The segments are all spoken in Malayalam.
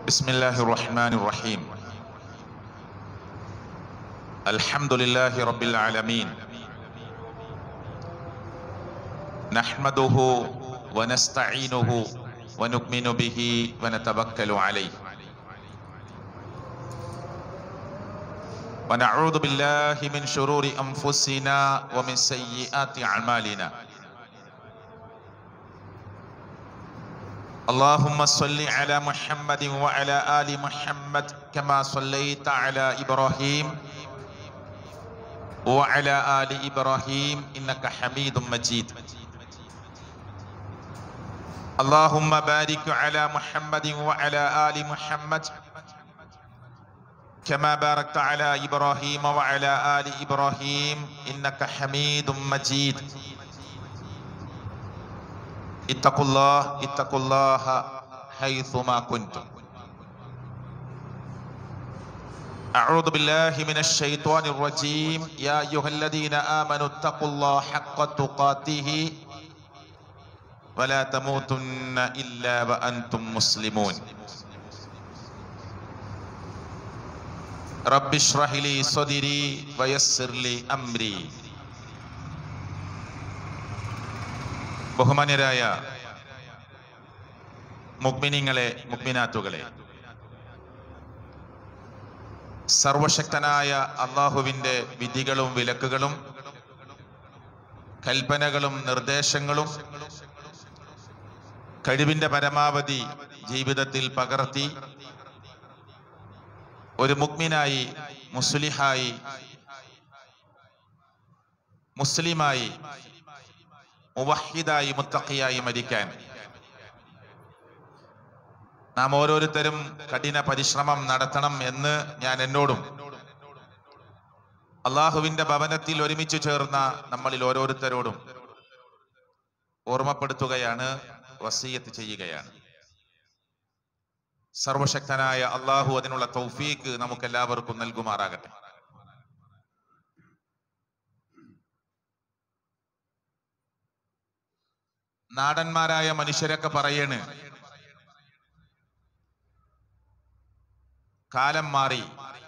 بسم الله الرحمن الرحيم الحمد لله رب العالمين نحمده ونستعينه ونؤمن به ونتوكل عليه ونعوذ بالله من شرور انفسنا ومن سيئات اعمالنا اللهم صل على محمد وعلى ال محمد كما صليت على ابراهيم وعلى ال ابراهيم انك حميد مجيد اللهم بارك على محمد وعلى ال محمد كما باركت على ابراهيم وعلى ال ابراهيم انك حميد مجيد اتقوا الله اتقوا الله حيثما كنتم أعوذ بالله من الشيطان الرجيم يا أيها الذين آمنوا اتقوا الله حق تقاته ولا تموتن إلا وأنتم مسلمون رب اشرح لي صدري ويسر لي أمري ബഹുമാന്യരായ മുഗ്മിനിങ്ങളെ മുഗ്മിനാത്തുകളെ സർവശക്തനായ അള്ളാഹുവിൻ്റെ വിധികളും വിലക്കുകളും കൽപ്പനകളും നിർദ്ദേശങ്ങളും കഴിവിൻ്റെ പരമാവധി ജീവിതത്തിൽ പകർത്തി ഒരു മുഗ്മിനായി മുസ്ലിഹായി മുസ്ലിമായി മുവഹിദായി മുത്തഖിയായി മരിക്കാൻ നാം ഓരോരുത്തരും കഠിന പരിശ്രമം നടത്തണം എന്ന് ഞാൻ എന്നോടും അള്ളാഹുവിന്റെ ഭവനത്തിൽ ഒരുമിച്ച് ചേർന്ന നമ്മളിൽ ഓരോരുത്തരോടും ഓർമ്മപ്പെടുത്തുകയാണ് വസീയത്ത് ചെയ്യുകയാണ് സർവശക്തനായ അള്ളാഹു അതിനുള്ള തൗഫീക്ക് നമുക്ക് എല്ലാവർക്കും നൽകുമാറാകട്ടെ നാടന്മാരായ മനുഷ്യരൊക്കെ പറയണ് കാലം മാറി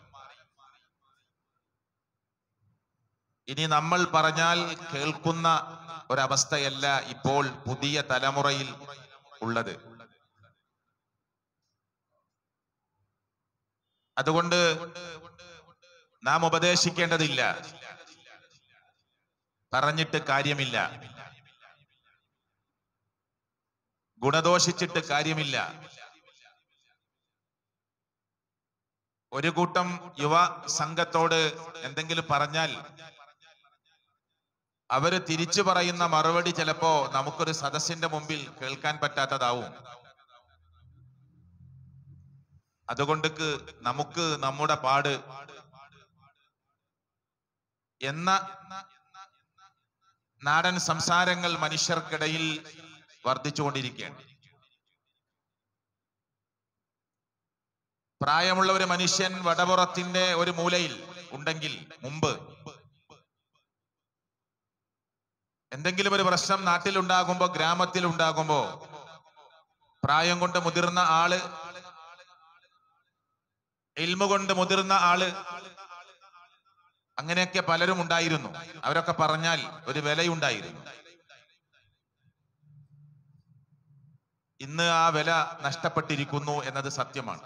ഇനി നമ്മൾ പറഞ്ഞാൽ കേൾക്കുന്ന ഒരവസ്ഥയല്ല ഇപ്പോൾ പുതിയ തലമുറയിൽ ഉള്ളത് അതുകൊണ്ട് നാം ഉപദേശിക്കേണ്ടതില്ല പറഞ്ഞിട്ട് കാര്യമില്ല ഗുണദോഷിച്ചിട്ട് കാര്യമില്ല ഒരു കൂട്ടം യുവ സംഘത്തോട് എന്തെങ്കിലും പറഞ്ഞാൽ അവര് തിരിച്ചു പറയുന്ന മറുപടി ചിലപ്പോ നമുക്കൊരു സദസ്സിന്റെ മുമ്പിൽ കേൾക്കാൻ പറ്റാത്തതാവും അതുകൊണ്ട് നമുക്ക് നമ്മുടെ പാട് എന്ന നാടൻ സംസാരങ്ങൾ മനുഷ്യർക്കിടയിൽ വർദ്ധിച്ചുകൊണ്ടിരിക്കുകയാണ് പ്രായമുള്ള ഒരു മനുഷ്യൻ വടപുറത്തിന്റെ ഒരു മൂലയിൽ ഉണ്ടെങ്കിൽ മുമ്പ് എന്തെങ്കിലും ഒരു പ്രശ്നം നാട്ടിലുണ്ടാകുമ്പോ ഗ്രാമത്തിൽ ഉണ്ടാകുമ്പോ പ്രായം കൊണ്ട് മുതിർന്ന ആള് ഇൽമ കൊണ്ട് മുതിർന്ന ആള് അങ്ങനെയൊക്കെ പലരും ഉണ്ടായിരുന്നു അവരൊക്കെ പറഞ്ഞാൽ ഒരു വിലയുണ്ടായിരുന്നു ഇന്ന് ആ വില നഷ്ടപ്പെട്ടിരിക്കുന്നു എന്നത് സത്യമാണ്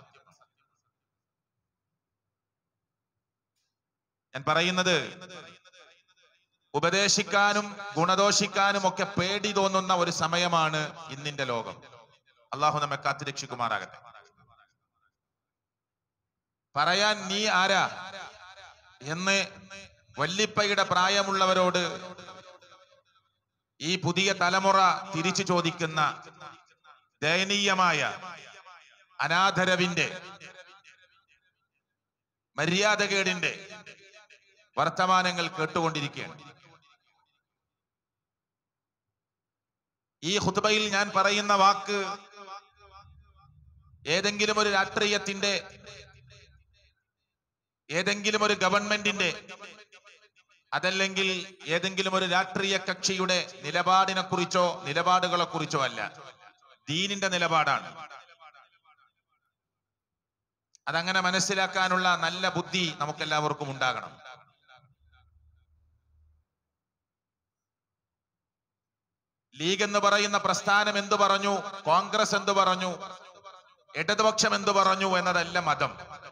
ഞാൻ പറയുന്നത് ഉപദേശിക്കാനും ഗുണദോഷിക്കാനും ഒക്കെ പേടി തോന്നുന്ന ഒരു സമയമാണ് ഇന്നിന്റെ ലോകം അള്ളാഹു നമ്മെ കാത്തുരക്ഷിക്കുമാറാകട്ടെ പറയാൻ നീ ആരാ എന്ന് വല്ലിപ്പയുടെ പ്രായമുള്ളവരോട് ഈ പുതിയ തലമുറ തിരിച്ചു ചോദിക്കുന്ന ദയനീയമായ അനാദരവിന്റെ മര്യാദകേടിന്റെ വർത്തമാനങ്ങൾ കേട്ടുകൊണ്ടിരിക്കുകയാണ് ഈ ഹുതുബയിൽ ഞാൻ പറയുന്ന വാക്ക് ഏതെങ്കിലും ഒരു രാഷ്ട്രീയത്തിന്റെ ഏതെങ്കിലും ഒരു ഗവൺമെന്റിന്റെ അതല്ലെങ്കിൽ ഏതെങ്കിലും ഒരു രാഷ്ട്രീയ കക്ഷിയുടെ നിലപാടിനെ കുറിച്ചോ നിലപാടുകളെ കുറിച്ചോ അല്ല ദീനിന്റെ നിലപാടാണ് അതങ്ങനെ മനസ്സിലാക്കാനുള്ള നല്ല ബുദ്ധി നമുക്കെല്ലാവർക്കും ഉണ്ടാകണം ലീഗ് എന്ന് പറയുന്ന പ്രസ്ഥാനം എന്തു പറഞ്ഞു കോൺഗ്രസ് എന്തു പറഞ്ഞു ഇടതുപക്ഷം എന്തു പറഞ്ഞു എന്നതല്ല മതം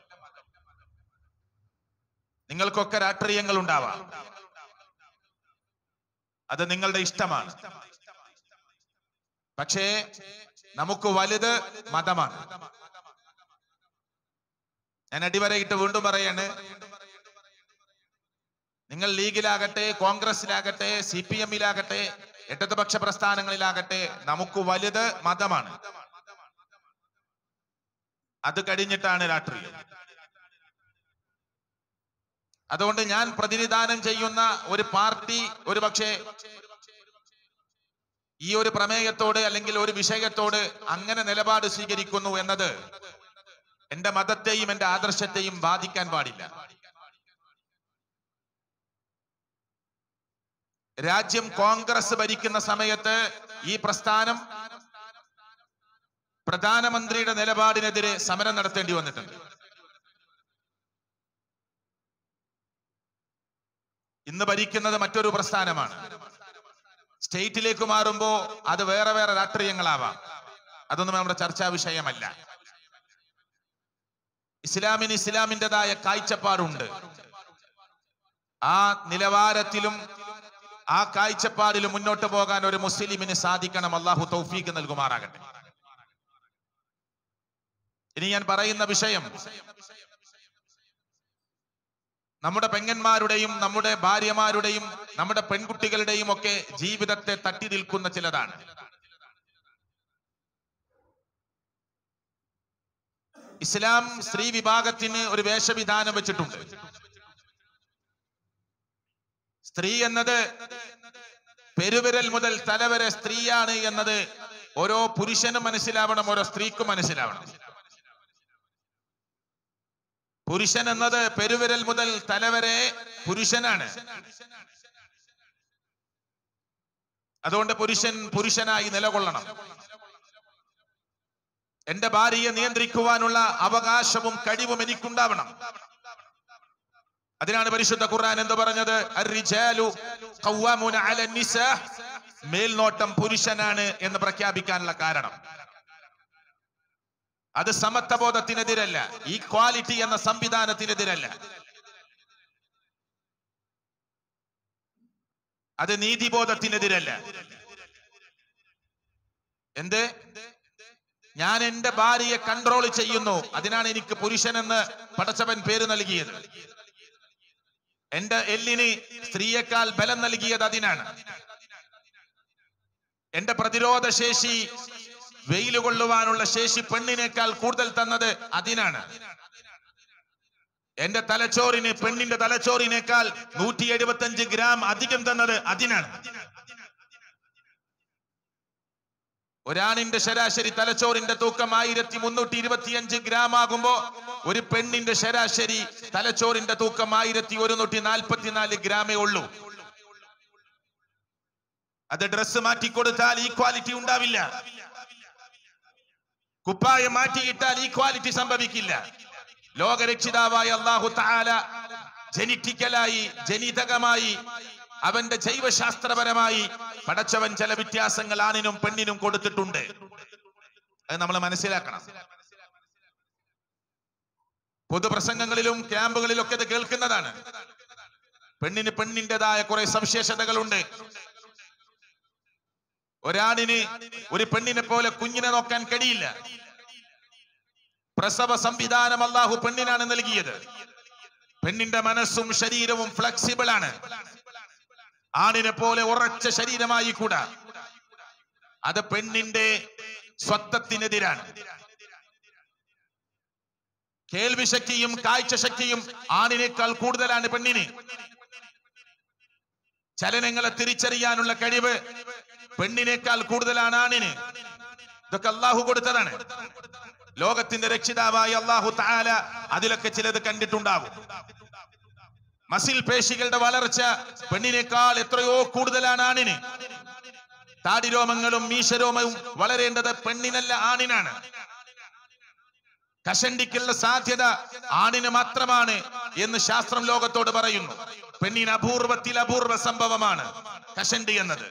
നിങ്ങൾക്കൊക്കെ രാഷ്ട്രീയങ്ങൾ ഉണ്ടാവാം അത് നിങ്ങളുടെ ഇഷ്ടമാണ് പക്ഷേ നമുക്ക് വലുത് മതമാണ് ഞാൻ അടിവരയിട്ട് വീണ്ടും പറയാണ് നിങ്ങൾ ലീഗിലാകട്ടെ കോൺഗ്രസിലാകട്ടെ സി പി എമ്മിലാകട്ടെ ഇടതുപക്ഷ പ്രസ്ഥാനങ്ങളിലാകട്ടെ നമുക്ക് വലുത് മതമാണ് അത് കഴിഞ്ഞിട്ടാണ് രാഷ്ട്രീയം അതുകൊണ്ട് ഞാൻ പ്രതിനിധാനം ചെയ്യുന്ന ഒരു പാർട്ടി ഒരു പക്ഷേ ഈ ഒരു പ്രമേയത്തോട് അല്ലെങ്കിൽ ഒരു വിഷയത്തോട് അങ്ങനെ നിലപാട് സ്വീകരിക്കുന്നു എന്നത് എന്റെ മതത്തെയും എന്റെ ആദർശത്തെയും ബാധിക്കാൻ പാടില്ല രാജ്യം കോൺഗ്രസ് ഭരിക്കുന്ന സമയത്ത് ഈ പ്രസ്ഥാനം പ്രധാനമന്ത്രിയുടെ നിലപാടിനെതിരെ സമരം നടത്തേണ്ടി വന്നിട്ടുണ്ട് ഇന്ന് ഭരിക്കുന്നത് മറ്റൊരു പ്രസ്ഥാനമാണ് സ്റ്റേറ്റിലേക്ക് മാറുമ്പോ അത് വേറെ വേറെ രാഷ്ട്രീയങ്ങളാവാം അതൊന്നും നമ്മുടെ ചർച്ചാ വിഷയമല്ല ഇസ്ലാമിന് ഇസ്ലാമിൻ്റെതായ കാഴ്ചപ്പാടുണ്ട് ആ നിലവാരത്തിലും ആ കാഴ്ചപ്പാടിലും മുന്നോട്ട് പോകാൻ ഒരു മുസ്ലിമിന് സാധിക്കണം അള്ളാഹു തൗഫീക്ക് നൽകുമാറാകട്ടെ ഇനി ഞാൻ പറയുന്ന വിഷയം നമ്മുടെ പെങ്ങന്മാരുടെയും നമ്മുടെ ഭാര്യമാരുടെയും നമ്മുടെ പെൺകുട്ടികളുടെയും ഒക്കെ ജീവിതത്തെ തട്ടി നിൽക്കുന്ന ചിലതാണ് ഇസ്ലാം സ്ത്രീ വിഭാഗത്തിന് ഒരു വേഷവിധാനം വെച്ചിട്ടുണ്ട് സ്ത്രീ എന്നത് പെരുവിരൽ മുതൽ തലവരെ സ്ത്രീയാണ് എന്നത് ഓരോ പുരുഷനും മനസ്സിലാവണം ഓരോ സ്ത്രീക്കും മനസ്സിലാവണം പുരുഷൻ എന്നത് പെരുവിരൽ മുതൽ തലവരെ പുരുഷനാണ് അതുകൊണ്ട് പുരുഷൻ പുരുഷനായി നിലകൊള്ളണം എന്റെ ഭാര്യയെ നിയന്ത്രിക്കുവാനുള്ള അവകാശവും കഴിവും എനിക്കുണ്ടാവണം അതിനാണ് പരിശുദ്ധ ഖുർആൻ എന്ന് പറഞ്ഞത് "അർരിജാലു ഖവ്വാമൂന അല നിസാ" മേൽനോട്ടം പുരുഷനാണ് എന്ന് പ്രഖ്യാപിക്കാനുള്ള കാരണം അത് സമത്വബോധത്തിനെതിരല്ല ഈ ക്വാലിറ്റി എന്ന സംവിധാനത്തിനെതിരല്ല അത് നീതിബോധത്തിനെതിരല്ല എന്ത് ഞാൻ എന്റെ ഭാര്യയെ കൺട്രോൾ ചെയ്യുന്നു അതിനാണ് എനിക്ക് പുരുഷനെന്ന് പടച്ചവൻ പേര് നൽകിയത് എന്റെ എല്ലിന് സ്ത്രീയേക്കാൾ ബലം നൽകിയത് അതിനാണ് എന്റെ പ്രതിരോധ ശേഷി വെയിൽ കൊള്ളുവാനുള്ള ശേഷി പെണ്ണിനേക്കാൾ കൂടുതൽ തന്നത് അതിനാണ് എന്റെ തലച്ചോറിന് പെണ്ണിന്റെ തലച്ചോറിനേക്കാൾ നൂറ്റി എഴുപത്തി ഗ്രാം അധികം തന്നത് അതിനാണ് ഒരാണിന്റെ ശരാശരി തലച്ചോറിന്റെ തൂക്കം ആയിരത്തി മുന്നൂറ്റി ഇരുപത്തിയഞ്ച് ഗ്രാം ആകുമ്പോ ഒരു പെണ്ണിന്റെ ശരാശരി തലച്ചോറിന്റെ തൂക്കം ആയിരത്തി ഒരുന്നൂറ്റി നാൽപ്പത്തിനാല് ഗ്രാമേ ഉള്ളൂ അത് ഡ്രസ്സ് മാറ്റി കൊടുത്താൽ ഈ ക്വാളിറ്റി ഉണ്ടാവില്ല കുപ്പായം മാറ്റിയിട്ടാൽ ഈ ക്വാളിറ്റി സംഭവിക്കില്ല ലോകരക്ഷിതാവായ അള്ളാഹു താല ജനിറ്റിക്കലായി ജനിതകമായി അവന്റെ ജൈവശാസ്ത്രപരമായി പടച്ചവൻ ചില വ്യത്യാസങ്ങൾ ആണിനും പെണ്ണിനും കൊടുത്തിട്ടുണ്ട് അത് നമ്മൾ മനസ്സിലാക്കണം പൊതുപ്രസംഗങ്ങളിലും ക്യാമ്പുകളിലൊക്കെ ഇത് കേൾക്കുന്നതാണ് പെണ്ണിന് പെണ്ണിൻ്റെതായ കുറെ സവിശേഷതകളുണ്ട് ഒരാണിന് ഒരു പെണ്ണിനെ പോലെ കുഞ്ഞിനെ നോക്കാൻ കഴിയില്ല പ്രസവ സംവിധാനം അള്ളാഹു പെണ്ണിനാണ് നൽകിയത് പെണ്ണിന്റെ മനസ്സും ശരീരവും ഫ്ലെക്സിബിൾ ആണ് ആണിനെ പോലെ ഉറച്ച ശരീരമായി കൂടാ അത് പെണ്ണിന്റെ സ്വത്വത്തിനെതിരാണ് കേൾവി ശക്തിയും കാഴ്ച ശക്തിയും ആണിനേക്കാൾ കൂടുതലാണ് പെണ്ണിന് ചലനങ്ങളെ തിരിച്ചറിയാനുള്ള കഴിവ് പെണ്ണിനേക്കാൾ കൂടുതലാണ് ആണിന് ഇതൊക്കെ അള്ളാഹു കൊടുത്തതാണ് ലോകത്തിന്റെ രക്ഷിതാവായ അള്ളാഹു താല അതിലൊക്കെ ചിലത് കണ്ടിട്ടുണ്ടാകും മസിൽ പേശികളുടെ വളർച്ച പെണ്ണിനേക്കാൾ എത്രയോ കൂടുതലാണ് ആണിന് താടിരോമങ്ങളും മീശരോമവും വളരേണ്ടത് പെണ്ണിനല്ല ആണിനാണ് കഷണ്ടിക്കുള്ള സാധ്യത ആണിന് മാത്രമാണ് എന്ന് ശാസ്ത്രം ലോകത്തോട് പറയുന്നു പെണ്ണിന് അപൂർവത്തിൽ അപൂർവ സംഭവമാണ് കഷണ്ടി എന്നത്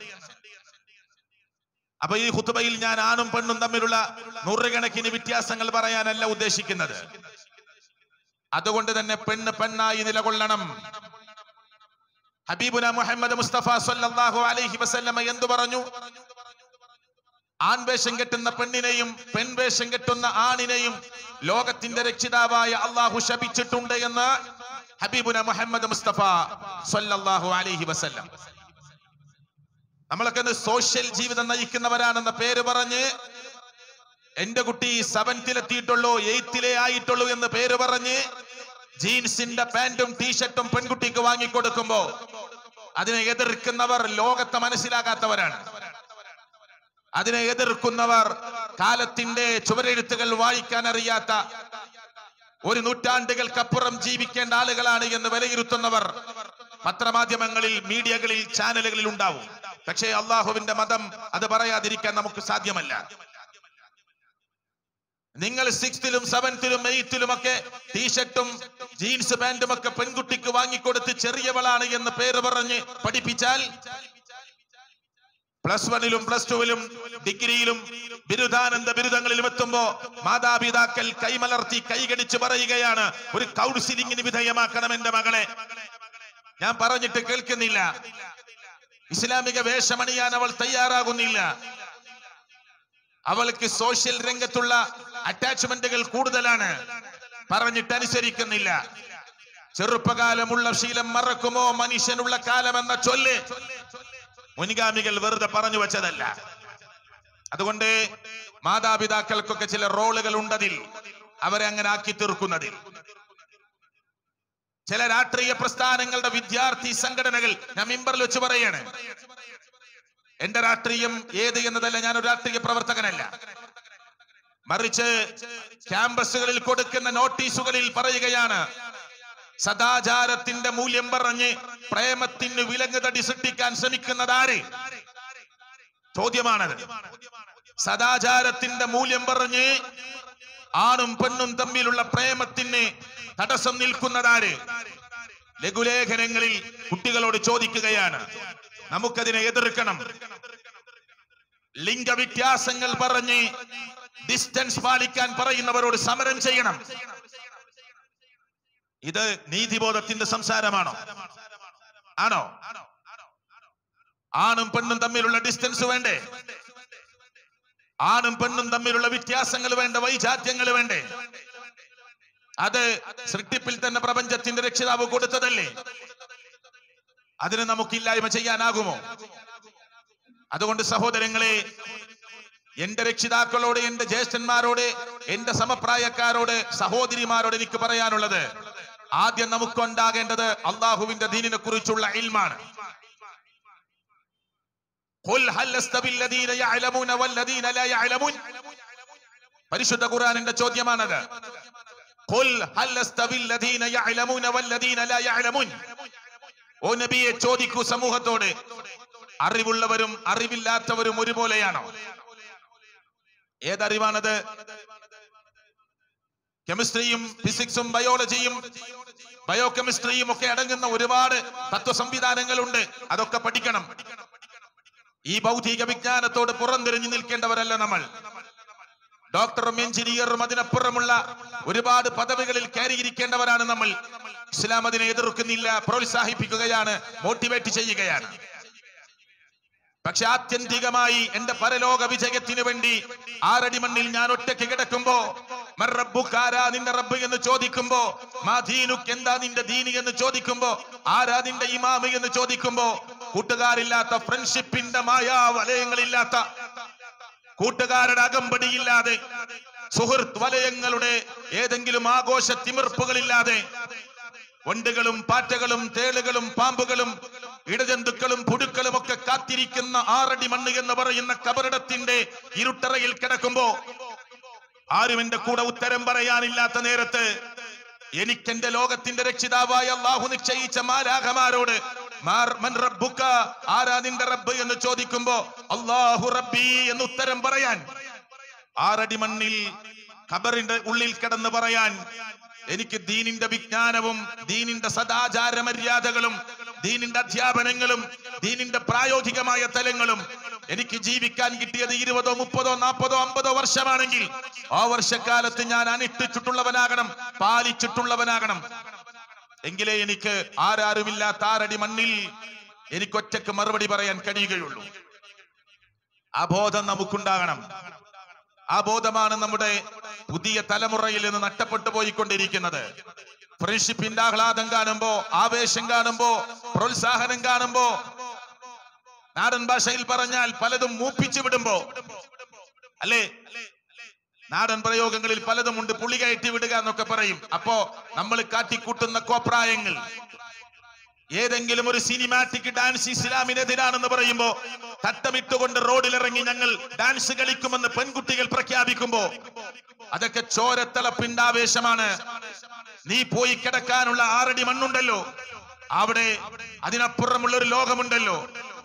അപ്പൊ ഈ ഹുത്തുബയിൽ ഞാൻ ആണും പെണ്ണും തമ്മിലുള്ള നൂറുകണക്കിന് വ്യത്യാസങ്ങൾ പറയാനല്ല ഉദ്ദേശിക്കുന്നത് അതുകൊണ്ട് തന്നെ പെണ്ണ് പെണ്ണായി നിലകൊള്ളണം ഹബീബുന മുഹമ്മദ് മുസ്തഫ സല്ലല്ലാഹു അലൈഹി വസല്ലമ എന്തു പറഞ്ഞു ആൺവേഷം കെട്ടുന്ന പെണ്ണിനെയും പെൺവേഷം കെട്ടുന്ന ആണിനെയും ലോകത്തിന്റെ രക്ഷിതാവായ അള്ളാഹു ശപിച്ചിട്ടുണ്ട് എന്ന് ഹബീബുന മുഹമ്മദ് മുസ്തഫ സല്ലല്ലാഹു അലൈഹി വസല്ലം നമ്മളൊക്കെ ഇന്ന് സോഷ്യൽ ജീവിതം നയിക്കുന്നവരാണെന്ന പേര് പറഞ്ഞ് എന്റെ കുട്ടി സെവൻത്തിലെത്തിയിട്ടുള്ളൂ എയ്ത്തിലേ ആയിട്ടുള്ളൂ എന്ന് പേര് പറഞ്ഞ് ജീൻസിന്റെ പാന്റും ടീഷർട്ടും പെൺകുട്ടിക്ക് വാങ്ങിക്കൊടുക്കുമ്പോ അതിനെ എതിർക്കുന്നവർ ലോകത്തെ മനസ്സിലാകാത്തവരാണ് അതിനെ എതിർക്കുന്നവർ കാലത്തിന്റെ ചുവരെഴുത്തുകൾ വായിക്കാൻ അറിയാത്ത ഒരു നൂറ്റാണ്ടുകൾക്കപ്പുറം ജീവിക്കേണ്ട ആളുകളാണ് എന്ന് വിലയിരുത്തുന്നവർ പത്രമാധ്യമങ്ങളിൽ മീഡിയകളിൽ ചാനലുകളിൽ ഉണ്ടാവും പക്ഷേ അള്ളാഹുവിന്റെ മതം അത് പറയാതിരിക്കാൻ നമുക്ക് സാധ്യമല്ല നിങ്ങൾ സിക്സ്ത്തിലും സെവൻത്തിലും എയ്ത്തിലും ഒക്കെ ടീഷർട്ടും ജീൻസ് പാന്റും ഒക്കെ പെൺകുട്ടിക്ക് വാങ്ങിക്കൊടുത്ത് ചെറിയവളാണ് എന്ന് പേര് പറഞ്ഞ് പഠിപ്പിച്ചാൽ പ്ലസ് വണ്ണിലും പ്ലസ് ടുവിലും ഡിഗ്രിയിലും ബിരുദാനന്ദ ബിരുദങ്ങളിലും എത്തുമ്പോ മാതാപിതാക്കൾ കൈമലർത്തി കൈകടിച്ച് പറയുകയാണ് ഒരു കൗൺസിലിംഗിന് വിധേയമാക്കണം എന്റെ മകളെ ഞാൻ പറഞ്ഞിട്ട് കേൾക്കുന്നില്ല ഇസ്ലാമിക വേഷമണിയാൻ അവൾ തയ്യാറാകുന്നില്ല അവൾക്ക് സോഷ്യൽ രംഗത്തുള്ള അറ്റാച്ച്മെന്റുകൾ കൂടുതലാണ് പറഞ്ഞിട്ട് അനുസരിക്കുന്നില്ല ചെറുപ്പകാലമുള്ള ശീലം മറക്കുമോ മനുഷ്യനുള്ള കാലം എന്ന ചൊല്ല് മുൻഗാമികൾ വെറുതെ പറഞ്ഞു വെച്ചതല്ല അതുകൊണ്ട് മാതാപിതാക്കൾക്കൊക്കെ ചില റോളുകൾ ഉണ്ടതിൽ അവരെ അങ്ങനെ ആക്കി തീർക്കുന്നതിൽ ചില രാഷ്ട്രീയ പ്രസ്ഥാനങ്ങളുടെ വിദ്യാർത്ഥി സംഘടനകൾ ഞാൻ മിമ്പറിൽ വെച്ച് പറയാണ് എന്റെ രാഷ്ട്രീയം ഏത് എന്നതല്ല ഞാൻ ഒരു രാഷ്ട്രീയ പ്രവർത്തകനല്ല മറിച്ച് ക്യാമ്പസുകളിൽ കൊടുക്കുന്ന നോട്ടീസുകളിൽ പറയുകയാണ് സദാചാരത്തിന്റെ മൂല്യം പറഞ്ഞ് പ്രേമത്തിന് വിലങ്ങുതടി സൃഷ്ടിക്കാൻ ശ്രമിക്കുന്നതാര് ചോദ്യമാണത് സദാചാരത്തിന്റെ മൂല്യം പറഞ്ഞ് ആണും പെണ്ണും തമ്മിലുള്ള പ്രേമത്തിന് തടസ്സം നിൽക്കുന്നതാര് ലഘുലേഖനങ്ങളിൽ കുട്ടികളോട് ചോദിക്കുകയാണ് നമുക്കതിനെ എതിർക്കണം ലിംഗവ്യത്യാസങ്ങൾ പറഞ്ഞ് ഡിസ്റ്റൻസ് പാലിക്കാൻ പറയുന്നവരോട് സമരം ചെയ്യണം ഇത് നീതിബോധത്തിന്റെ സംസാരമാണോ ആണോ ആണും പെണ്ണും തമ്മിലുള്ള ഡിസ്റ്റൻസ് വേണ്ടേ ആണും പെണ്ണും തമ്മിലുള്ള വ്യത്യാസങ്ങൾ വേണ്ട വൈജാത്യങ്ങൾ വേണ്ടേ അത് സൃഷ്ടിപ്പിൽ തന്നെ പ്രപഞ്ചത്തിന്റെ രക്ഷിതാവ് കൊടുത്തതല്ലേ അതിന് നമുക്കില്ലായ്മ ചെയ്യാനാകുമോ അതുകൊണ്ട് സഹോദരങ്ങളെ എന്റെ രക്ഷിതാക്കളോട് എന്റെ ജ്യേഷ്ഠന്മാരോട് എന്റെ സമപ്രായക്കാരോട് സഹോദരിമാരോട് എനിക്ക് പറയാനുള്ളത് ആദ്യം നമുക്കുണ്ടാകേണ്ടത് അള്ളാഹുവിന്റെ ദീനിനെ കുറിച്ചുള്ള ഇൽമാണ് ഖുൽ ഹൽ അസ്തബി الذين يعلمون والذين لا يعلمون പരിശുദ്ധ ഖുർആനിന്റെ ചോദ്യമാണത് ഖുൽ ഹൽ അസ്തബി الذين يعلمون والذين لا يعلمون ഓ നബിയെ ചോദിക്കൂ സമൂഹത്തോട് അറിവുള്ളവരും അറിവില്ലാത്തവരും ഒരുപോലെയാണോ ഏതറിവാണത് കെമിസ്ട്രിയും ഫിസിക്സും ബയോളജിയും ബയോ കെമിസ്ട്രിയും ഒക്കെ അടങ്ങുന്ന ഒരുപാട് തത്വ സംവിധാനങ്ങളുണ്ട് അതൊക്കെ പഠിക്കണം ഈ ഭൗതിക വിജ്ഞാനത്തോട് പുറംതിരിഞ്ഞു നിൽക്കേണ്ടവരല്ല നമ്മൾ ഡോക്ടറും എഞ്ചിനീയറും അതിനപ്പുറമുള്ള ഒരുപാട് പദവികളിൽ കയറിയിരിക്കേണ്ടവരാണ് നമ്മൾ ഇസ്ലാം അതിനെ എതിർക്കുന്നില്ല പ്രോത്സാഹിപ്പിക്കുകയാണ് മോട്ടിവേറ്റ് ചെയ്യുകയാണ് പക്ഷെ ആത്യന്തികമായി എന്റെ പരലോക വിജയത്തിന് വേണ്ടി ആറടി മണ്ണിൽ ഞാൻ ഒറ്റയ്ക്ക് കിടക്കുമ്പോ മർറബ്ബുക്കാരാ നിന്റെ റബ്ബ് എന്ന് ചോദിക്കുമ്പോ മാധീനുക്ക് എന്താ നിന്റെ ദീനി എന്ന് ചോദിക്കുമ്പോ ആരാ നിന്റെ ഇമാമ് എന്ന് ചോദിക്കുമ്പോ കൂട്ടുകാരില്ലാത്ത ഫ്രണ്ട്ഷിപ്പിന്റെ മായാ വലയങ്ങളില്ലാത്ത കൂട്ടുകാരുടെ അകമ്പടിയില്ലാതെ സുഹൃത്ത് വലയങ്ങളുടെ ഏതെങ്കിലും ആഘോഷ തിമിർപ്പുകളില്ലാതെ വണ്ടുകളും പാറ്റകളും തേളുകളും പാമ്പുകളും ഇടജന്തുക്കളും പുഴുക്കളും ഒക്കെ കാത്തിരിക്കുന്ന ആറടി മണ്ണ് എന്ന് പറയുന്ന കബറിടത്തിന്റെ ഇരുട്ടറയിൽ കിടക്കുമ്പോ ആരും എന്റെ കൂടെ ഉത്തരം പറയാനില്ലാത്ത നേരത്ത് എനിക്കെന്റെ ലോകത്തിന്റെ രക്ഷിതാവായ അള്ളാഹു നിശ്ചയിച്ച മാരാഖമാരോട് മാർ- മൻ റബ്ബുക? ആരാ നിന്റെ റബ്ബ് എന്ന് ചോദിക്കുമ്പോ അള്ളാഹു റബ്ബി എന്ന് ഉത്തരം പറയാൻ ആറടി മണ്ണിൽ ഖബറിന്റെ ഉള്ളിൽ കിടന്ന് പറയാൻ എനിക്ക് ദീനിന്റെ വിജ്ഞാനവും ദീനിന്റെ സദാചാര മര്യാദകളും ദീനിന്റെ അധ്യാപനങ്ങളും ദീനിന്റെ പ്രായോഗികമായ തലങ്ങളും എനിക്ക് ജീവിക്കാൻ കിട്ടിയത് ഇരുപതോ മുപ്പതോ നാൽപ്പതോ അമ്പതോ വർഷമാണെങ്കിൽ ആ വർഷക്കാലത്ത് ഞാൻ അനുഷ്ഠിച്ചിട്ടുള്ളവനാകണം പാലിച്ചിട്ടുള്ളവനാകണം എങ്കിലേ എനിക്ക് ആരാരുമില്ലാത്ത ആറടി മണ്ണിൽ എനിക്ക് ഒറ്റക്ക് മറുപടി പറയാൻ കഴിയുകയുള്ളൂ ആ ബോധം നമുക്കുണ്ടാകണം ആ ബോധമാണ് നമ്മുടെ പുതിയ തലമുറയിൽ നിന്ന് നഷ്ടപ്പെട്ടു പോയിക്കൊണ്ടിരിക്കുന്നത് ഫ്രണ്ട്ഷിപ്പിന്റെ ആഹ്ലാദം കാണുമ്പോ ആവേശം കാണുമ്പോ പ്രോത്സാഹനം കാണുമ്പോ നാടൻ ഭാഷയിൽ പറഞ്ഞാൽ പലതും മൂപ്പിച്ചു വിടുമ്പോ അല്ലേ നാടൻ പ്രയോഗങ്ങളിൽ പലതും ഉണ്ട് പുളി കയറ്റി വിടുക എന്നൊക്കെ പറയും അപ്പോ നമ്മൾ കാട്ടിക്കൂട്ടുന്ന കോപ്രായങ്ങൾ ഏതെങ്കിലും ഒരു സിനിമാറ്റിക് ഡാൻസ് ഇസ്ലാമിനെതിരാണെന്ന് പറയുമ്പോ തട്ടമിട്ടുകൊണ്ട് റോഡിലിറങ്ങി ഞങ്ങൾ ഡാൻസ് കളിക്കുമെന്ന് പെൺകുട്ടികൾ പ്രഖ്യാപിക്കുമ്പോ അതൊക്കെ ചോരത്തിളപ്പിന്റെ ആവേശമാണ് നീ പോയി കിടക്കാനുള്ള ആറടി മണ്ണുണ്ടല്ലോ അവിടെ അതിനപ്പുറമുള്ള ഒരു ലോകമുണ്ടല്ലോ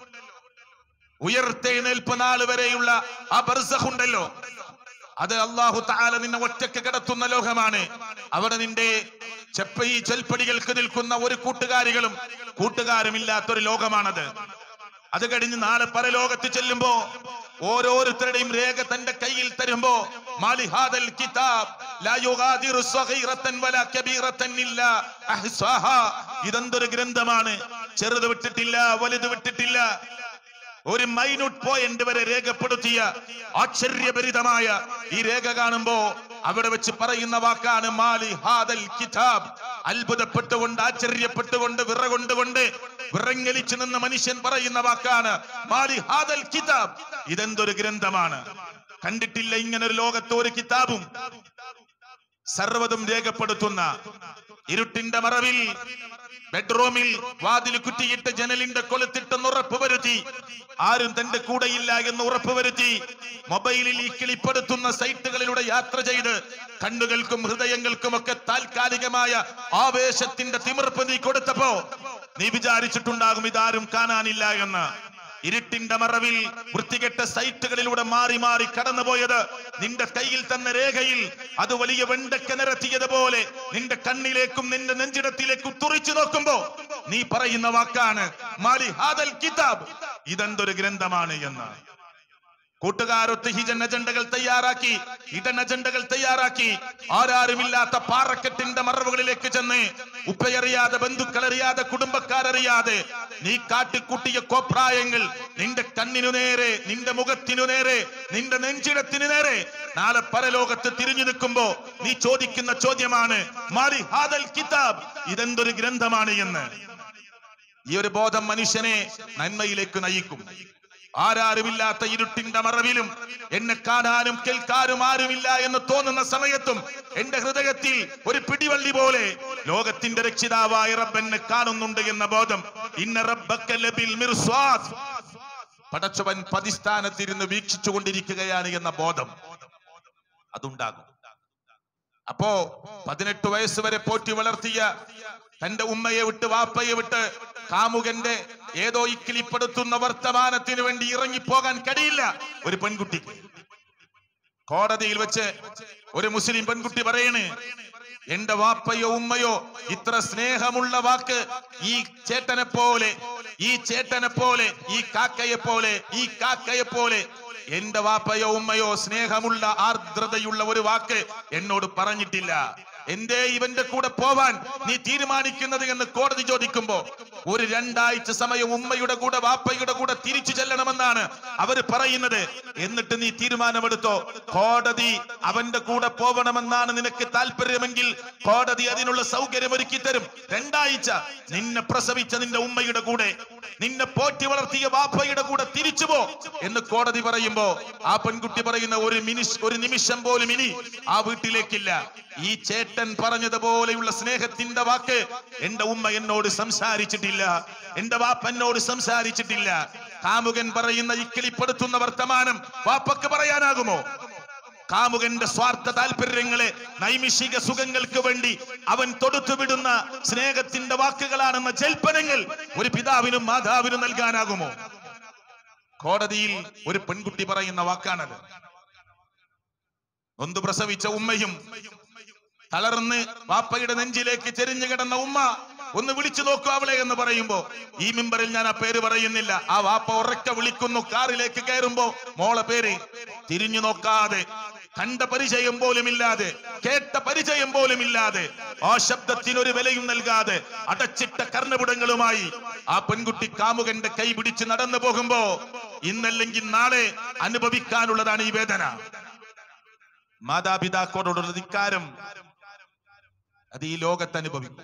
ഉയർത്തെഴുന്നേൽപ്പ് നാൾ വരെയുള്ള ആ ബർസഹുണ്ടല്ലോ അത് അള്ളാഹു താല നിന്നെ ഒറ്റക്ക് കിടത്തുന്ന ലോകമാണ് അവിടെ നിന്റെ ചെപ്പ ഈ ചെൽപ്പടികൾക്ക് നിൽക്കുന്ന ഒരു കൂട്ടുകാരികളും കൂട്ടുകാരും ഇല്ലാത്തൊരു ലോകമാണത് അത് കഴിഞ്ഞ് നാളെ പരലോകത്ത് ചെല്ലുമ്പോ ഓരോരുത്തരുടെയും രേഖ തന്റെ കയ്യിൽ തരുമ്പോ മാലിഹാദൽ കിതാബ് ലാ യുഗാദിറു സഗീറത്തൻ വലാ കബീറത്തൻ ഇല്ലാ അഹ്സാഹാ ഇതെന്തൊരു ഗ്രന്ഥമാണ് ചെറുത് വിട്ടിട്ടില്ല വലുത് വിട്ടിട്ടില്ല ഒരു മൈന്യൂട്ട് പോയിന്റ് വരെ രേഖപ്പെടുത്തിയ ആശ്ചര്യഭരിതമായ ഈ രേഖ കാണുമ്പോ അവിടെ വെച്ച് പറയുന്ന വാക്കാണ് മാലി ഹാദൽ കിതാബ് അത്ഭുതപ്പെട്ടുകൊണ്ട് ആശ്ചര്യപ്പെട്ടുകൊണ്ട് വിറകൊണ്ടുകൊണ്ട് വിറങ്ങലിച്ചു നിന്ന് മനുഷ്യൻ പറയുന്ന വാക്കാണ് മാലി ഹാദൽ കിതാബ് ഇതെന്തൊരു ഗ്രന്ഥമാണ് കണ്ടിട്ടില്ല ഇങ്ങനെ ഒരു ലോകത്ത് ഒരു കിതാബും സർവ്വതും രേഖപ്പെടുത്തുന്ന ഇരുട്ടിന്റെ മറവിൽ ബെഡ്റൂമിൽ വാതിൽ കുറ്റിയിട്ട് ജനലിന്റെ കൊളുത്തിട്ടെന്ന് ഉറപ്പ് വരുത്തി ആരും തന്റെ കൂടെയില്ല എന്ന് ഉറപ്പ് വരുത്തി മൊബൈലിൽ ഈ കിളിപ്പെടുത്തുന്ന സൈറ്റുകളിലൂടെ യാത്ര ചെയ്ത് കണ്ണുകൾക്കും ഹൃദയങ്ങൾക്കും ഒക്കെ താൽക്കാലികമായ ആവേശത്തിന്റെ തിമിർപ്പ് നീ കൊടുത്തപ്പോ നീ വിചാരിച്ചിട്ടുണ്ടാകും ഇതാരും കാണാനില്ല എന്ന് ഇരുട്ടിന്റെ മറവിൽ വൃത്തികെട്ട സൈറ്റുകളിലൂടെ മാറി മാറി കടന്നുപോയത് നിന്റെ കയ്യിൽ തന്ന രേഖയിൽ അത് വലിയ വെണ്ടക്ക നിരത്തിയതുപോലെ നിന്റെ കണ്ണിലേക്കും നിന്റെ നെഞ്ചിടത്തിലേക്കും തുറിച്ചു നോക്കുമ്പോ നീ പറയുന്ന വാക്കാണ് മാലി ഹാദൽ കിതാബ് ഇതെന്തൊരു ഗ്രന്ഥമാണ് എന്ന് കൂട്ടുകാരൊത്ത് ഹിജൻ അജണ്ടകൾ തയ്യാറാക്കി ഇടൻ അജണ്ടകൾ തയ്യാറാക്കി ആരാരുമില്ലാത്ത പാറക്കെട്ടിന്റെ മറവുകളിലേക്ക് ചെന്ന് ഉപ്പയറിയാതെ ബന്ധുക്കളറിയാതെ കുടുംബക്കാരറിയാതെ നീ കാട്ടിക്കൂട്ടിയ കോപ്രായങ്ങൾ നിന്റെ കണ്ണിനു നേരെ നിന്റെ മുഖത്തിനു നേരെ നിന്റെ നെഞ്ചിടത്തിനു നേരെ നാളെ പരലോകത്ത് തിരിഞ്ഞു നിൽക്കുമ്പോ നീ ചോദിക്കുന്ന ചോദ്യമാണ് മാറി ഹാദൽ കിതാബ് ഇതെന്തൊരു ഗ്രന്ഥമാണ് എന്ന് ഈ ഒരു ബോധം മനുഷ്യനെ നന്മയിലേക്ക് നയിക്കും ആരാരുമില്ലാത്ത ഇരുട്ടിന്റെ മറവിലും എന്നെ കാണാനും കേൾക്കാനും ആരുമില്ല എന്ന് തോന്നുന്ന സമയത്തും എന്റെ ഹൃദയത്തിൽ ഒരു പിടിവള്ളി പോലെ ലോകത്തിന്റെ രക്ഷിതാവായ റബ്ബ് എന്നെ കാണുന്നുണ്ട് എന്ന ബോധം ഇന്ന റബ്ബക്ക ലബിൽ മിർസ്വാദ് പടച്ചവൻ പതിസ്ഥാനത്തിരുന്ന് വീക്ഷിച്ചു കൊണ്ടിരിക്കുകയാണ് എന്ന ബോധം അതുണ്ടാകും അപ്പോ പതിനെട്ട് വയസ്സ് വരെ പോറ്റി വളർത്തിയ തന്റെ ഉമ്മയെ വിട്ട് വാപ്പയെ വിട്ട് കാമുകന്റെ ഏതോ ഇക്കിളിപ്പെടുത്തുന്ന വർത്തമാനത്തിന് വേണ്ടി ഇറങ്ങിപ്പോകാൻ കഴിയില്ല ഒരു പെൺകുട്ടിക്ക് കോടതിയിൽ വെച്ച് ഒരു മുസ്ലിം പെൺകുട്ടി പറയണ് എന്റെ വാപ്പയോ ഉമ്മയോ ഇത്ര സ്നേഹമുള്ള വാക്ക് ഈ ചേട്ടനെ പോലെ ഈ ചേട്ടനെ പോലെ ഈ കാക്കയെ പോലെ ഈ കാക്കയെ പോലെ എന്റെ വാപ്പയോ ഉമ്മയോ സ്നേഹമുള്ള ആർദ്രതയുള്ള ഒരു വാക്ക് എന്നോട് പറഞ്ഞിട്ടില്ല എന്തേ ഇവന്റെ കൂടെ പോവാൻ നീ തീരുമാനിക്കുന്നത് എന്ന് കോടതി ചോദിക്കുമ്പോ ഒരു രണ്ടാഴ്ച സമയം ഉമ്മയുടെ കൂടെ വാപ്പയുടെ കൂടെ തിരിച്ചു ചെല്ലണമെന്നാണ് അവര് പറയുന്നത് എന്നിട്ട് നീ തീരുമാനമെടുത്തോ കോടതി അവന്റെ കൂടെ പോവണമെന്നാണ് നിനക്ക് താല്പര്യമെങ്കിൽ കോടതി അതിനുള്ള സൗകര്യം ഒരുക്കി തരും രണ്ടാഴ്ച നിന്നെ പ്രസവിച്ച നിന്റെ ഉമ്മയുടെ കൂടെ നിന്നെ പോറ്റി വളർത്തിയ വാപ്പയുടെ കൂടെ തിരിച്ചു പോ എന്ന് കോടതി പറയുമ്പോ ആ പെൺകുട്ടി പറയുന്ന ഒരു മിനിഷ് ഒരു നിമിഷം പോലും ഇനി ആ വീട്ടിലേക്കില്ല ഈ ചേട്ടൻ പറഞ്ഞതുപോലെയുള്ള സ്നേഹത്തിന്റെ വാക്ക് എന്റെ ഉമ്മ എന്നോട് സംസാരിച്ചിട്ടില്ല എന്റെ വാപ്പ എന്നോട് സംസാരിച്ചിട്ടില്ല കാമുകൻ പറയുന്ന ഇക്കിളിപ്പെടുത്തുന്ന വർത്തമാനം വാപ്പക്ക് പറയാനാകുമോ കാമുകന്റെ സ്വാർത്ഥ താല്പര്യങ്ങളെ നൈമിഷിക സുഖങ്ങൾക്ക് വേണ്ടി അവൻ തൊടുത്തുവിടുന്ന സ്നേഹത്തിന്റെ വാക്കുകളാണെന്ന ജൽപ്പനങ്ങൾ ഒരു പിതാവിനും മാതാവിനും നൽകാനാകുമോ കോടതിയിൽ ഒരു പെൺകുട്ടി പറയുന്ന വാക്കാണത് നൊന്തു പ്രസവിച്ച ഉമ്മയും തളർന്ന് വാപ്പയുടെ നെഞ്ചിലേക്ക് ചെരിഞ്ഞു കിടന്ന ഉമ്മ ഒന്ന് വിളിച്ചു നോക്കൂ അവളെ എന്ന് പറയുമ്പോ ഈ മിമ്പറിൽ ഞാൻ ആ പേര് പറയുന്നില്ല ആ വാപ്പ ഉറക്കെ വിളിക്കുന്നു കാറിലേക്ക് കയറുമ്പോ മോളെ പേര് തിരിഞ്ഞു നോക്കാതെ കണ്ട പരിചയം പോലും ഇല്ലാതെ കേട്ട പരിചയം പോലും ഇല്ലാതെ ആ ശബ്ദത്തിനൊരു വിലയും നൽകാതെ അടച്ചിട്ട കർണപുടങ്ങളുമായി ആ പെൺകുട്ടി കാമുകന്റെ കൈ പിടിച്ച് നടന്നു പോകുമ്പോ ഇന്നല്ലെങ്കിൽ നാളെ അനുഭവിക്കാനുള്ളതാണ് ഈ വേദന മാതാപിതാക്കളോടുള്ള ധിക്കാരം അത് ഈ ലോകത്ത് അനുഭവിക്കും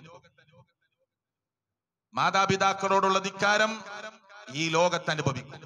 മാതാപിതാക്കളോടുള്ള ധിക്കാരം ഈ ലോകത്ത് അനുഭവിക്കും